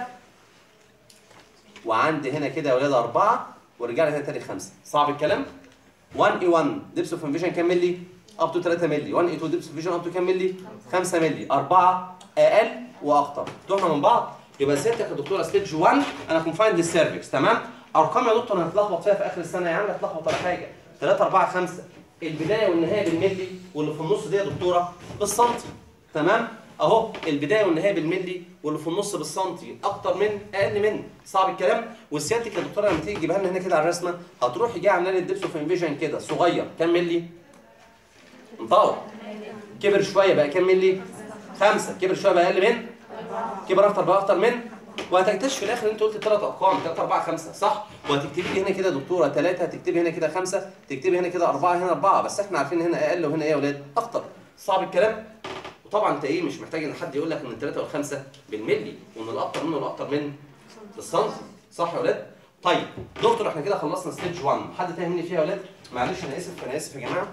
وعندي هنا كده يا ولاد أربعة ورجع لي هنا تاني خمسة صعب الكلام 1 اي 1 دبس اوف انفيجن كام ملي؟ اب تو 3 ملي 1 اي 2 دبس اوف انفيجن اب تو كام ملي؟ 5 ملي 4 اقل واكتر تهمه من بعض يبقى سيادتك يا دكتوره ستيج 1 انا كونفايند للسيرفكس تمام ارقام يا دكتور هتلخبط فيها في اخر السنه يا عم هتلخبط ولا حاجه 3 4 5 البدايه والنهايه بالملي واللي في النص دي يا دكتوره بالسنتي تمام اهو البدايه والنهايه بالملي واللي في النص بالسنتي اكتر من اقل من صعب الكلام والسيادتك يا دكتوره لما تيجي تجيبها لنا هنا كده على الرسمه هتروحي جايه عامله لي الدبس اوف انفيجن كده صغير كام ملي؟ مطور كبر شويه بقى كام ملي؟ خمسه كبر شويه بقى اقل من كبر اكتر بقى اكتر من وهتكتشف في الاخر انت قلت ثلاث ارقام 3 4 5 صح وهتكتبي لي هنا كده دكتوره 3 هتكتبي هنا كده 5 تكتبي هنا كده 4 هنا 4 بس احنا عارفين هنا اقل وهنا ايه يا اولاد اكتر صعب الكلام وطبعا انت ايه مش محتاج ان حد يقول لك ان الثلاثه والخمسه بالملي وان الاكتر منه الاكتر من بالسنتي صح يا اولاد طيب دكتور احنا كده خلصنا ستيج 1 حد فاهمني فيها يا اولاد معلش انا اسف انا اسف يا جماعه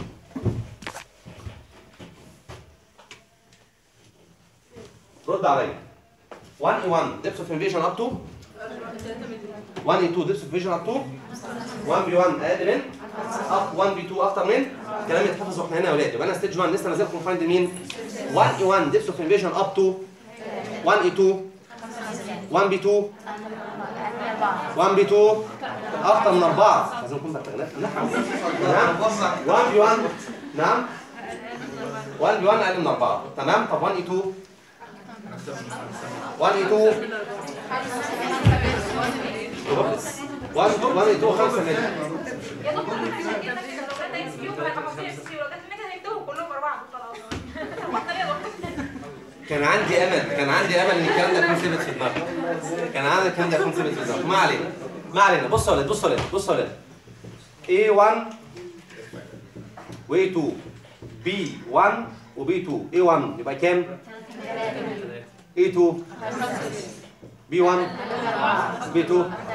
رد عليا 1 اي 1 depth of invasion up to 1 اي 2 depth of invasion up to 1 بي 1 اقل من up 1 بي 2 اكتر من الكلام يتحفظ واحنا هنا يا اولاد يبقى انا ستيج 1 لسه ما زال كونفايند مين 1 اي 1 depth of invasion up to 1 اي 2 1 بي 2 1 بي 2 اكتر من 4 لازم نكون بلغناها في النحو نعم 1 بي 1 نعم 1 بي 1 اقل من 4 تمام طب 1 اي 2 1 اي 2 1 1 اي 2 5 مللي يا دكتور احنا شايفين انك لو جت اكس كيو هيبقى 5 اكس كيو لو جت الميتا هنكتبهم كلهم ورا بعض خلاص بطل يا دكتور كان عندي امل كان عندي امل ان الكلام ده يكون ثابت في دماغي كان عندي الكلام ده يكون ثابت في دماغي ما علينا ما علينا بصوا يا ولاد بصوا يا ولاد بصوا يا ولاد A1 و A2 B1 و B2 A1 يبقى كام؟ A2 B1 B2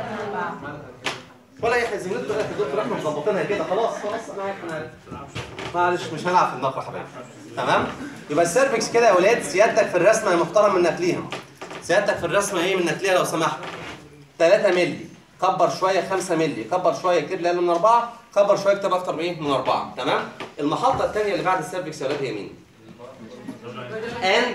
ولا اي حزين انتوا يا دكتور احنا مظبطينها كده خلاص خلاص انا عارف انا عارف معلش مش هلعب في النقر يا حبايبي تمام يبقى السيرفكس كده يا ولاد سيادتك في الرسمه يا محترم من نقليها سيادتك في الرسمه ايه من نقليها لو سمحت 3 مللي كبر شويه 5 مللي كبر شويه اكتب لي اقل من 4 كبر شويه اكتب اكتر من ايه من 4 تمام المحطه الثانيه اللي بعد السيرفكس يا ولاد هي مين اند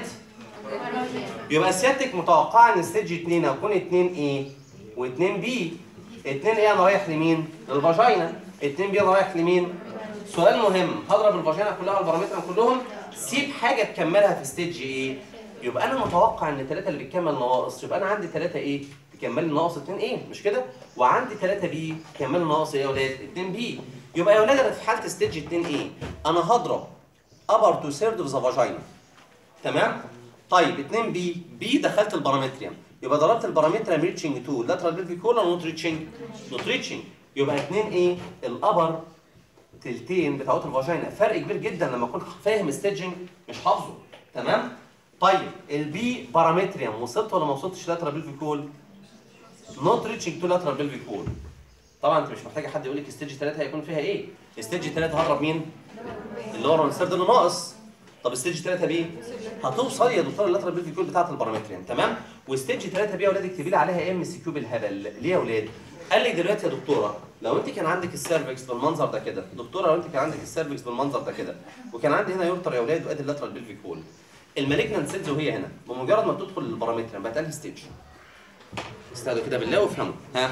يبقى سيادتك متوقعه ان ستيج 2 هيكون 2 ايه و2 بي 2 ايه انا رايح لمين للفاجينا 2 بي انا رايح لمين سؤال مهم هضرب الفاجينا كلها والبارامتر كلهم سيب حاجه تكملها في ستيج ايه يبقى انا متوقع ان 3 اللي بتكمل نواقص يبقى انا عندي 3 ايه تكمل ناقص 2 ايه مش كده وعندي 3 بي تكمل ناقص ايه يا اولاد 2 بي يبقى يا اولاد انا في حاله ستيج 2 ايه انا هضرب upper to third of the vagina تمام طيب 2 بي بي دخلت البارامتريوم يبقى ضربت البارامتريوم ريتشنج تو لاترال بيلفيك كول ولا نوت ريتشنج نوت ريتشنج يبقى 2 ايه الابر تلتين بتاعت الفاجينا فرق كبير جدا لما اكون فاهم ستيجنج مش حافظه تمام طيب البي بارامتريوم وصلت ولا ما وصلتش لاترال بيلفيك كول نوت ريتشنج تو لاترال بيلفيك كول طبعا انت مش محتاجه حد يقول لك ستيج 3 هيكون فيها ايه ستيج 3 هضرب مين اللي هو السرد اللي ناقص طب ستيج 3 بي هتوصل يا دكتور اللاترال بيلفيك كول بتاعت البارامتريوم تمام وستيج 3 بي يا اولاد اكتبي لي عليها ام سي كيو بالهبل ليه يا اولاد قال لي دلوقتي يا دكتوره لو انت كان عندك السيرفكس بالمنظر ده كده دكتوره لو انت كان عندك السيرفكس بالمنظر ده كده وكان عندي هنا يورتر يا اولاد وادي اللاترال بيلفيك كول المالجنانت سيلز وهي هنا بمجرد ما بتدخل البارامتريوم بقت انهي ستيج استهدوا كده بالله وافهموا ها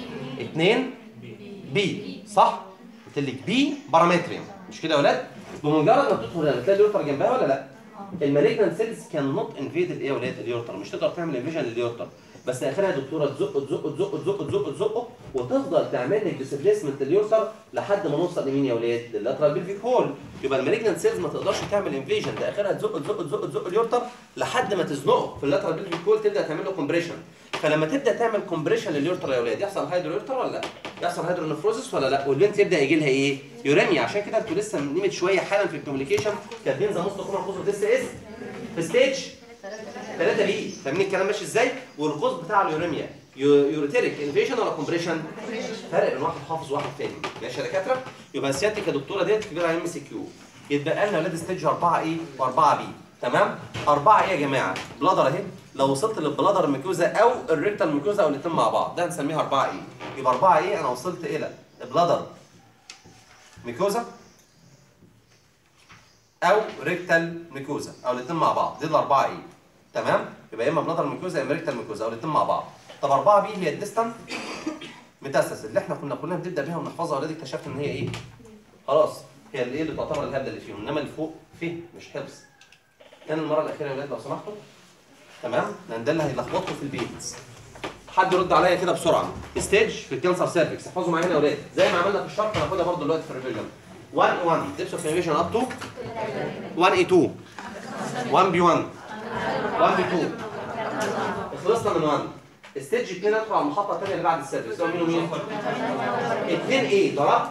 2 بي صح قلت لك بي بارامتريوم مش كده يا اولاد بمجرد ما بتدخل هنا بتلاقي اليورتر جنبها ولا لا المالجنانت سيلز كان نوت انفيد الايه يا اولاد اليورتر مش تقدر تعمل انفيجن لليورتر بس اخرها يا دكتوره تزق تزق تزق تزق تزق تزقه وتفضل تعمل لك ديسبليسمنت لليورتر لحد ما نوصل لمين يا اولاد لللاترال بيلفيك هول يبقى المالجنانت سيلز ما تقدرش تعمل انفيجن ده اخرها تزق تزق تزق تزق اليورتر لحد ما تزنقه في اللاترال بيلفيك هول تبدا تعمل له كومبريشن فلما تبدا تعمل كومبريشن لليورتر يا اولاد يحصل هيدرو يورتر ولا لا يحصل هيدرونفروزس ولا لا والبنت يبدا يجي لها ايه يوريميا عشان كده انتوا لسه من قيمه شويه حالا في الكوميونيكيشن كاتبين ذا موست كومن كوز اس اس في ستيج 3 بي فاهمين الكلام ماشي ازاي والقوس بتاع اليوريميا يوريتيريك انفيجن ولا كومبريشن فرق بين واحد حافظ وواحد تاني ماشي يا دكاتره يبقى سيادتك يا دكتوره ديت كبيره على ام سي كيو يتبقى لنا اولاد ستيج 4 ايه و4 بي تمام 4 ايه يا جماعه بلادر اهي لو وصلت للبلادر الميكوزا او الريكتال ميكوزا او الاثنين مع بعض ده هنسميها 4 ايه يبقى 4 ايه انا وصلت الى بلادر ميكوزا او ريكتال ميكوزا او الاثنين مع بعض دي الاربعه ايه تمام يبقى يا اما بلادر ميكوزا يا اما ريكتال ميكوزا او الاثنين مع بعض طب 4 بي هي الديستانت ميتاستاس اللي احنا كنا كلنا بنبدا بيها ونحفظها اوريدي اكتشفت ان هي ايه خلاص هي اللي ايه اللي تعتبر الهبده اللي فيهم انما اللي فوق فيه مش حفظ تاني المره الاخيره يا ولاد لو سمحتوا تمام لان ده اللي هيلخبطكم في البيت حد يرد عليا كده بسرعه ستيج في الكانسر سيرفكس احفظوا معايا هنا يا ولاد زي ما عملنا في الشرط هناخدها برضه دلوقتي في الريفيجن 1 1 ديبس اوف انفيشن اب تو 1 اي 2 1 بي 1 1 بي 2 خلصنا من 1 ستيج 2 ادخل على المحطه الثانيه اللي بعد السيرفكس هو مين ومين؟ 2 ايه ضربت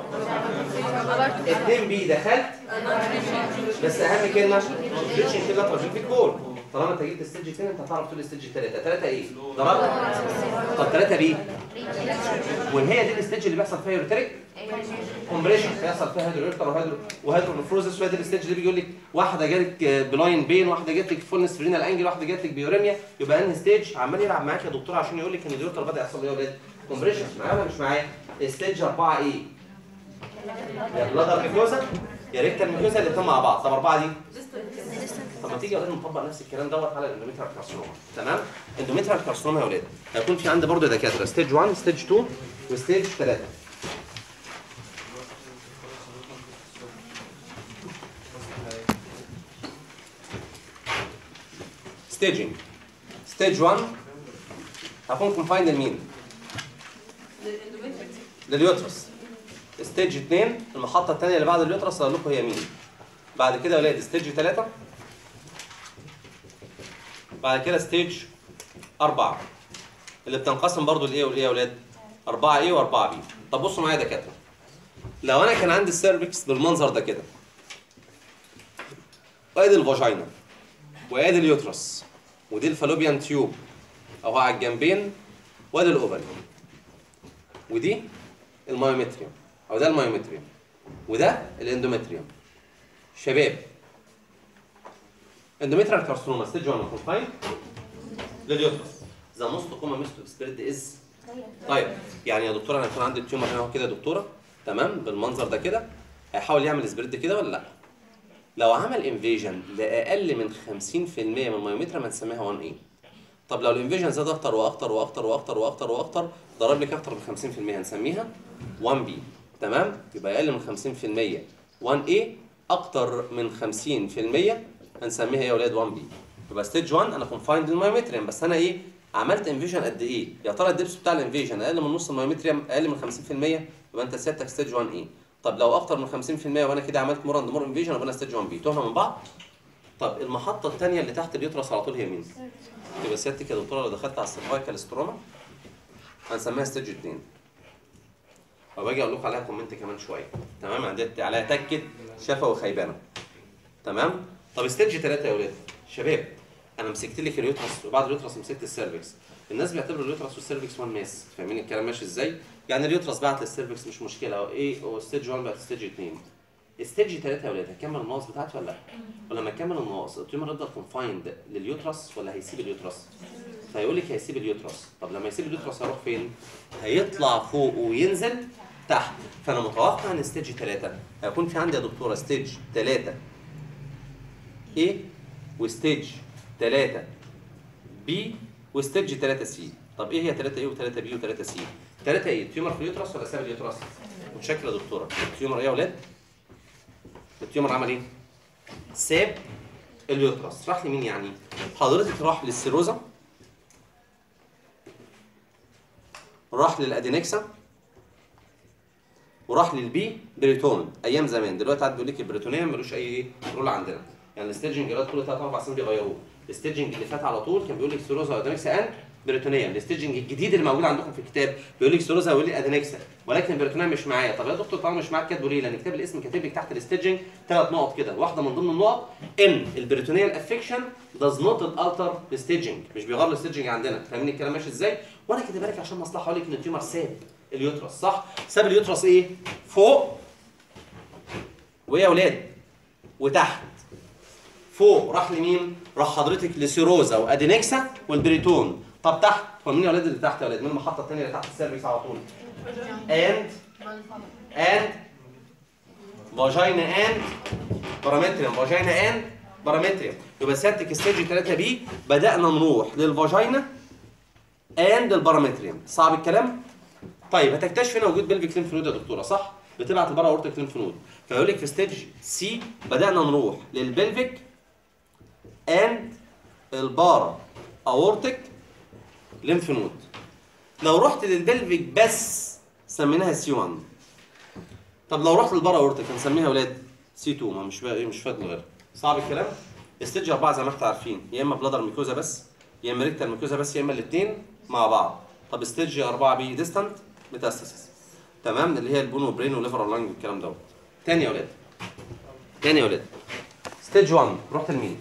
2 بي دخلت بس اهم كلمه ريتشن كده ترجيل في الجول طالما انت جبت ستيج 2 انت هتعرف تقول ستيج 3 3 ايه ضربت طب 3 بي وهي دي الستيج اللي بيحصل فيها يوريتريك كومبريشن بيحصل فيها هيدرويرتر وهيدرو وهيدرونفروزس وهي دي الستيج اللي بيقول لك واحده جالك بلاين بين واحده جات لك فولنس فرينال انجل واحده جات لك بيوريميا يبقى انهي ستيج عمال يلعب معاك يا دكتور عشان يقول لك ان اليوريتر بدا يحصل له ايه يا ولاد كومبريشن معايا ولا مش معايا ستيج 4 ايه يا بلادر ميكوزا يا ريكتال ميكوزا الاثنين مع بعض طب اربعه دي طب ما تيجي يا ولاد نطبق نفس الكلام دوت على الاندوميترال كارسينوما تمام اندوميترال كارسينوما يا ولاد هيكون في عندي برضه دكاتره ستيج 1 ستيج 2 وستيج 3 ستيجنج ستيج 1 هكون كونفايند لمين؟ لليوترس ستيج 2 المحطه الثانيه اللي بعد اليوترس هقول لكم هي مين بعد كده يا ولاد ستيج 3 بعد كده ستيج 4 اللي بتنقسم برضو لايه والايه يا ولاد 4 ايه و4 بي طب بصوا معايا يا دكاتره لو انا كان عندي السيرفكس بالمنظر ده كده وادي الفاجينا وادي اليوترس ودي الفالوبيان تيوب اهو على الجنبين وادي الاوفري ودي المايومتريوم او ده المايومتريوم وده الاندومتريوم شباب اندومتريال كارسينوما ستيج 1 كونفاين لليوترس ذا موست كومن ميستو سبريد از طيب يعني يا دكتوره انا يكون عندي التيومر هنا اهو كده يا دكتوره تمام بالمنظر ده كده هيحاول يعمل سبريد كده ولا لا لو عمل انفيجن لاقل من 50% من المايومتر هنسميها 1 اي طب لو الانفيجن زاد اكتر واكتر واكتر واكتر واكتر واكتر ضرب لك اكتر من 50% هنسميها 1 بي تمام يبقى اقل من 50% 1 اي اكتر من 50% هنسميها ايه يا اولاد 1 بي يبقى ستيج 1 انا كونفايند للمايومتريم بس انا ايه عملت انفيجن قد ايه يا ترى الدبس بتاع الانفيجن اقل من نص المايومتريم اقل من 50% يبقى انت سيادتك ستيج 1 ايه طب لو اكتر من 50% وانا كده عملت مور اند مور انفيجن يبقى انا ستيج 1 بي تهنا من بعض طب المحطه الثانيه اللي تحت اليوترس على طول هي مين يبقى سيادتك يا دكتوره لو دخلت على السيرفايكال ستروما هنسميها ستيج 2 وباجي اقول لكم عليها كومنت كمان شويه تمام عندي عليها تكت شفا وخيبانه تمام طب ستيج 3 يا ولاد شباب انا مسكت لك اليوترس وبعد اليوترس مسكت السيرفكس الناس بيعتبروا اليوترس والسيرفكس وان ماس فاهمين الكلام ماشي ازاي يعني اليوترس بعت للسيرفكس مش مشكله او ايه وستيج 1 بعت ستيج 2 ستيج 3 يا ولاد هكمل الناقص بتاعتي ولا لا ولما اكمل الناقص التيومر يفضل كونفايند لليوترس ولا هيسيب اليوترس فيقول لك هيسيب اليوترس طب لما يسيب اليوترس هيروح فين هيطلع فوق وينزل تحت فانا متوقع ان ستيج 3 هيكون في عندي يا دكتوره ستيج 3 A وستيج 3 B وستيج 3 C طب ايه هي 3 A و3 B و3 C 3 A تيومر في اليوترس ولا ساب اليوترس متشكل يا دكتوره التيومر ايه يا اولاد التيومر عمل ايه ساب اليوترس راح لمين يعني حضرتك راح للسيروزا راح للادينكسا وراح للبي بريتون ايام زمان دلوقتي قاعد بيقول لك البريتونيه ملوش اي ايه رول عندنا يعني الستيجنج دلوقتي كل ثلاث اربع سنين بيغيروه الستيجنج اللي فات على طول كان بيقول لك سيروزا وادينكسا ان بريتونيه الستيجنج الجديد اللي موجود عندكم في الكتاب بيقول لك سيروزا ويقول لك ادينكسا ولكن البريتونيه مش معايا طب يا دكتور طالما مش معاك كاتبه ليه لان كتاب الاسم كاتب لك تحت الستيجنج ثلاث نقط كده واحده من ضمن النقط ان البريتونيه الافكشن does not alter الستيجنج مش بيغير الستيجنج عندنا فاهمين الكلام ماشي ازاي وانا كده بالك عشان مصلحه اقول لك ان التيومر ساب اليوترس صح ساب اليوترس ايه فوق ويا اولاد وتحت فوق راح لمين راح حضرتك لسيروزا وادينكسا والبريتون طب تحت هو مين يا اولاد اللي تحت يا اولاد مين المحطه الثانيه اللي تحت السيرفيس على طول اند اند فاجينا اند بارامتريوم فاجينا اند بارامتريوم يبقى سيادتك ستيج 3 بي بدانا نروح للفاجينا اند البارامتريوم صعب الكلام طيب هتكتشف هنا وجود بلفيك ليمف نود يا دكتوره صح بتبعت البارا اورتيك ليمف نود فيقول لك في ستيج سي بدانا نروح للبلفيك اند البارا اورتك ليمف نود لو رحت للبلفيك بس سميناها سي 1 طب لو رحت للبارا اورتك هنسميها يا ولاد سي 2 ما مش بقى مش فاضل غير صعب الكلام ستيج 4 زي ما احنا عارفين يا اما بلادر ميكوزا بس يا اما ريكتال ميكوزا بس يا اما الاثنين مع بعض طب ستيج 4 بي ديستانت ميتاستاسيس تمام اللي هي البون وبرين وليفر ولانج والكلام دوت تاني يا ولاد تاني يا ولاد ستيج 1 رحت لمين؟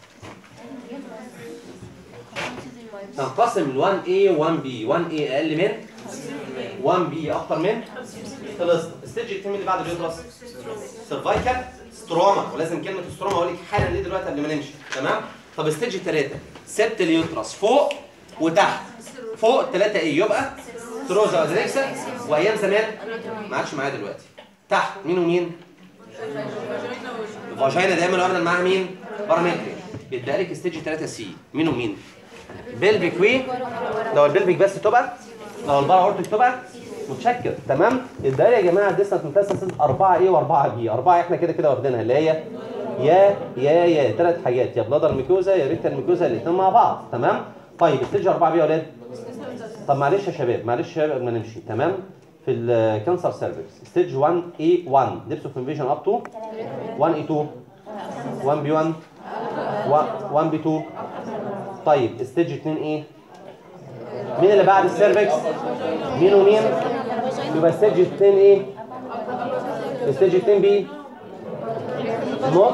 تنقسم ل 1 A و 1 B 1 A اقل من 1 B اكتر من خلص ستيج 2 اللي بعد اليوترس سيرفايكال ستروما ولازم كلمه ستروما اقول لك حالا ليه دلوقتي قبل ما نمشي تمام طب ستيج 3 سبت اليوترس فوق وتحت فوق 3 ايه يبقى تروزا ودريكسا وايام زمان ما عادش معايا دلوقتي تحت مين ومين الفاجينا دايما وابدا معاها مين بارامتري يتبقى لك ستيج 3 سي مين ومين بلفيك وي لو البلفيك بس تبقى لو البارا اورتك تبقى متشكر تمام يبقى لي يا جماعه ديستانس متاسس 4 ايه و4 بي 4 احنا كده كده واخدينها اللي هي يا يا يا ثلاث حاجات يا بلادر ميكوزا يا ريتال ميكوزا الاثنين مع بعض تمام طيب ستيج 4 بي يا ولاد طب معلش يا شباب معلش يا شباب قبل ما نمشي تمام في الكانسر سيرفكس ستيج 1 اي 1 ديبس اوف انفيجن اب تو 1 اي 2 1 بي 1 1 بي 2 طيب ستيج 2 ايه مين اللي بعد السيرفكس مين ومين يبقى ستيج 2 ايه ستيج 2 بي نو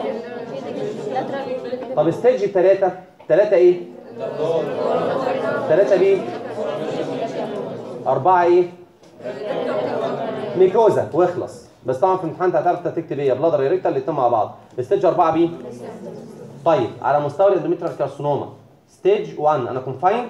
طب ستيج 3 3 ايه 3 بي 4 ايه ميكوزا واخلص بس طبعا في الامتحان انت هتعرف انت تكتب ايه يا بلادر يا ريكتال الاثنين مع بعض ستيج 4 بي طيب على مستوى الاندوميتريال كارسينوما ستيج 1 انا كونفاين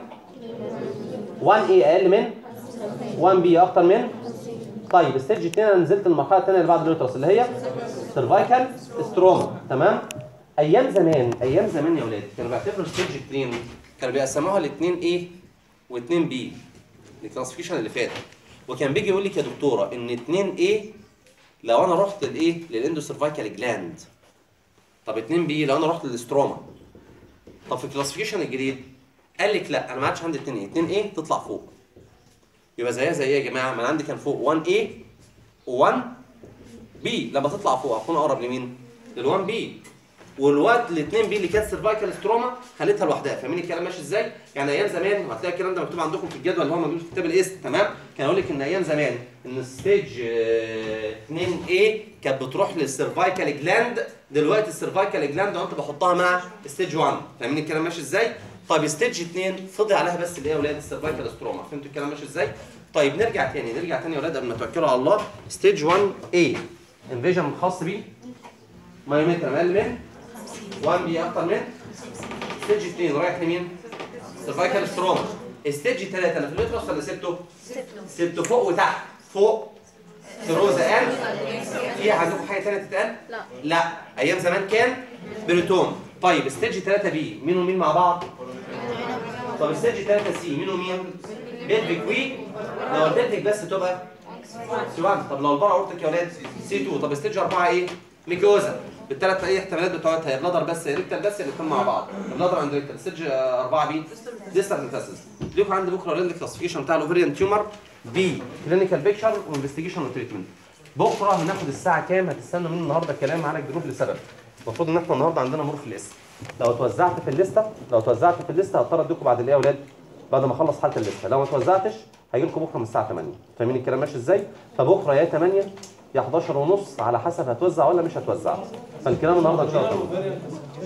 1 اي اقل من 1 بي اكتر من طيب ستيج 2 انا نزلت المرحله الثانيه اللي بعد اليوترس اللي هي سيرفايكال ستروما تمام ايام زمان ايام زمان يا ولاد كانوا بيعتبروا ستيج 2 كانوا بيقسموها ل 2 اي و2 بي الكلاسيفيكيشن اللي فات وكان بيجي يقول لك يا دكتوره ان 2 اي لو انا رحت لايه للاندو سيرفايكال جلاند طب 2 بي لو انا رحت للستروما طب في الكلاسيفيكيشن الجديد قال لك لا انا ما عادش عندي 2 ايه 2 ايه تطلع فوق يبقى زيها زي ايه يا جماعه ما انا عندي كان فوق 1 ايه و1 بي لما تطلع فوق هكون اقرب لمين لل1 بي والواد الاثنين بي اللي كانت سيرفايكال ستروما خليتها لوحدها فاهمين الكلام ماشي ازاي يعني ايام زمان وهتلاقي الكلام ده مكتوب عندكم في الجدول اللي هو موجود في كتاب الاسم تمام كان يقول لك ان ايام زمان ان ستيج 2 a كانت بتروح للسيرفايكال جلاند دلوقتي السيرفايكال جلاند انا بحطها مع ستيج 1 فاهمين الكلام ماشي ازاي طيب ستيج 2 فضي عليها بس اللي هي اولاد السيرفايكال ستروما فهمتوا الكلام ماشي ازاي طيب نرجع تاني نرجع تاني يا اولاد قبل ما توكلوا على الله ستيج 1 a انفيجن خاص بيه مايومتر اقل من 1 بي اكتر من ستيج 2 رايح لمين؟ سيرفايكال ستروما ستيج 3 انا في اليوترس ولا سبته؟ سبته فوق وتحت فوق سيروزا قال في عندكم حاجه ثانيه تتقال؟ لا. لا ايام زمان كان بريتوم طيب ستيج 3 بي مين ومين مع بعض؟ طب ستيج 3 سي مين ومين؟ بيلفيك وي لو البيلفيك بس تبقى سي 1 طب لو البارا اورتك يا ولاد سي 2 طب ستيج 4 ايه؟ ميكوزا بالثلاث اي احتمالات بتوعتها يا بلادر بس يا ريكتال بس الاثنين مع بعض بلادر اند ريكتال ستيج 4 بي ديستال ميتاسيس ليكم عندي بكره ريند كلاسيفيكيشن بتاع الاوفريان تيومر بي كلينيكال بيكتشر وانفستيجيشن وتريتمنت بكره هناخد الساعه كام هتستنوا مني النهارده كلام معانا الجروب لسبب المفروض ان احنا النهارده عندنا مور في الاسم لو اتوزعت في الليسته لو اتوزعت في الليسته هضطر اديكم بعد الايه يا اولاد بعد ما اخلص حاله الليسته لو ما اتوزعتش هيجي لكم بكره من الساعه 8 فاهمين الكلام ماشي ازاي فبكره يا 8 يا 11 ونص على حسب هتوزع ولا مش هتوزع فالكلام النهارده ان شاء الله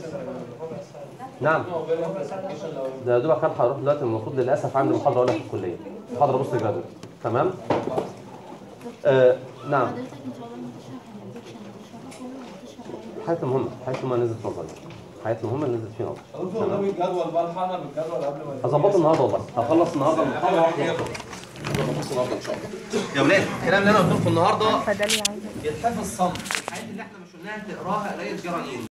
نعم ده يا دوبك هلحق اروح دلوقتي المفروض للاسف عندي محاضره اولى في الكليه محاضره بوست جرادويت تمام آه نعم حضرتك ان شاء الله ما تشرح الانفكشن هتشرحه كله وهتشرح ايه؟ حاجات مهمه حاجات مهمه نزلت نظري حاجات مهمه اللي نزلت فيه نظري دكتور ناوي الجدول بقى الحقنا بالجدول قبل ما هظبطه النهارده والله هخلص النهارده المحاضره واحده هخلص النهارده ان شاء الله يا ولاد الكلام اللي انا قلت لكم النهارده فده اللي عايزه يتحفظ صم الحاجات اللي احنا مش قلناها تقراها قرايه جرانين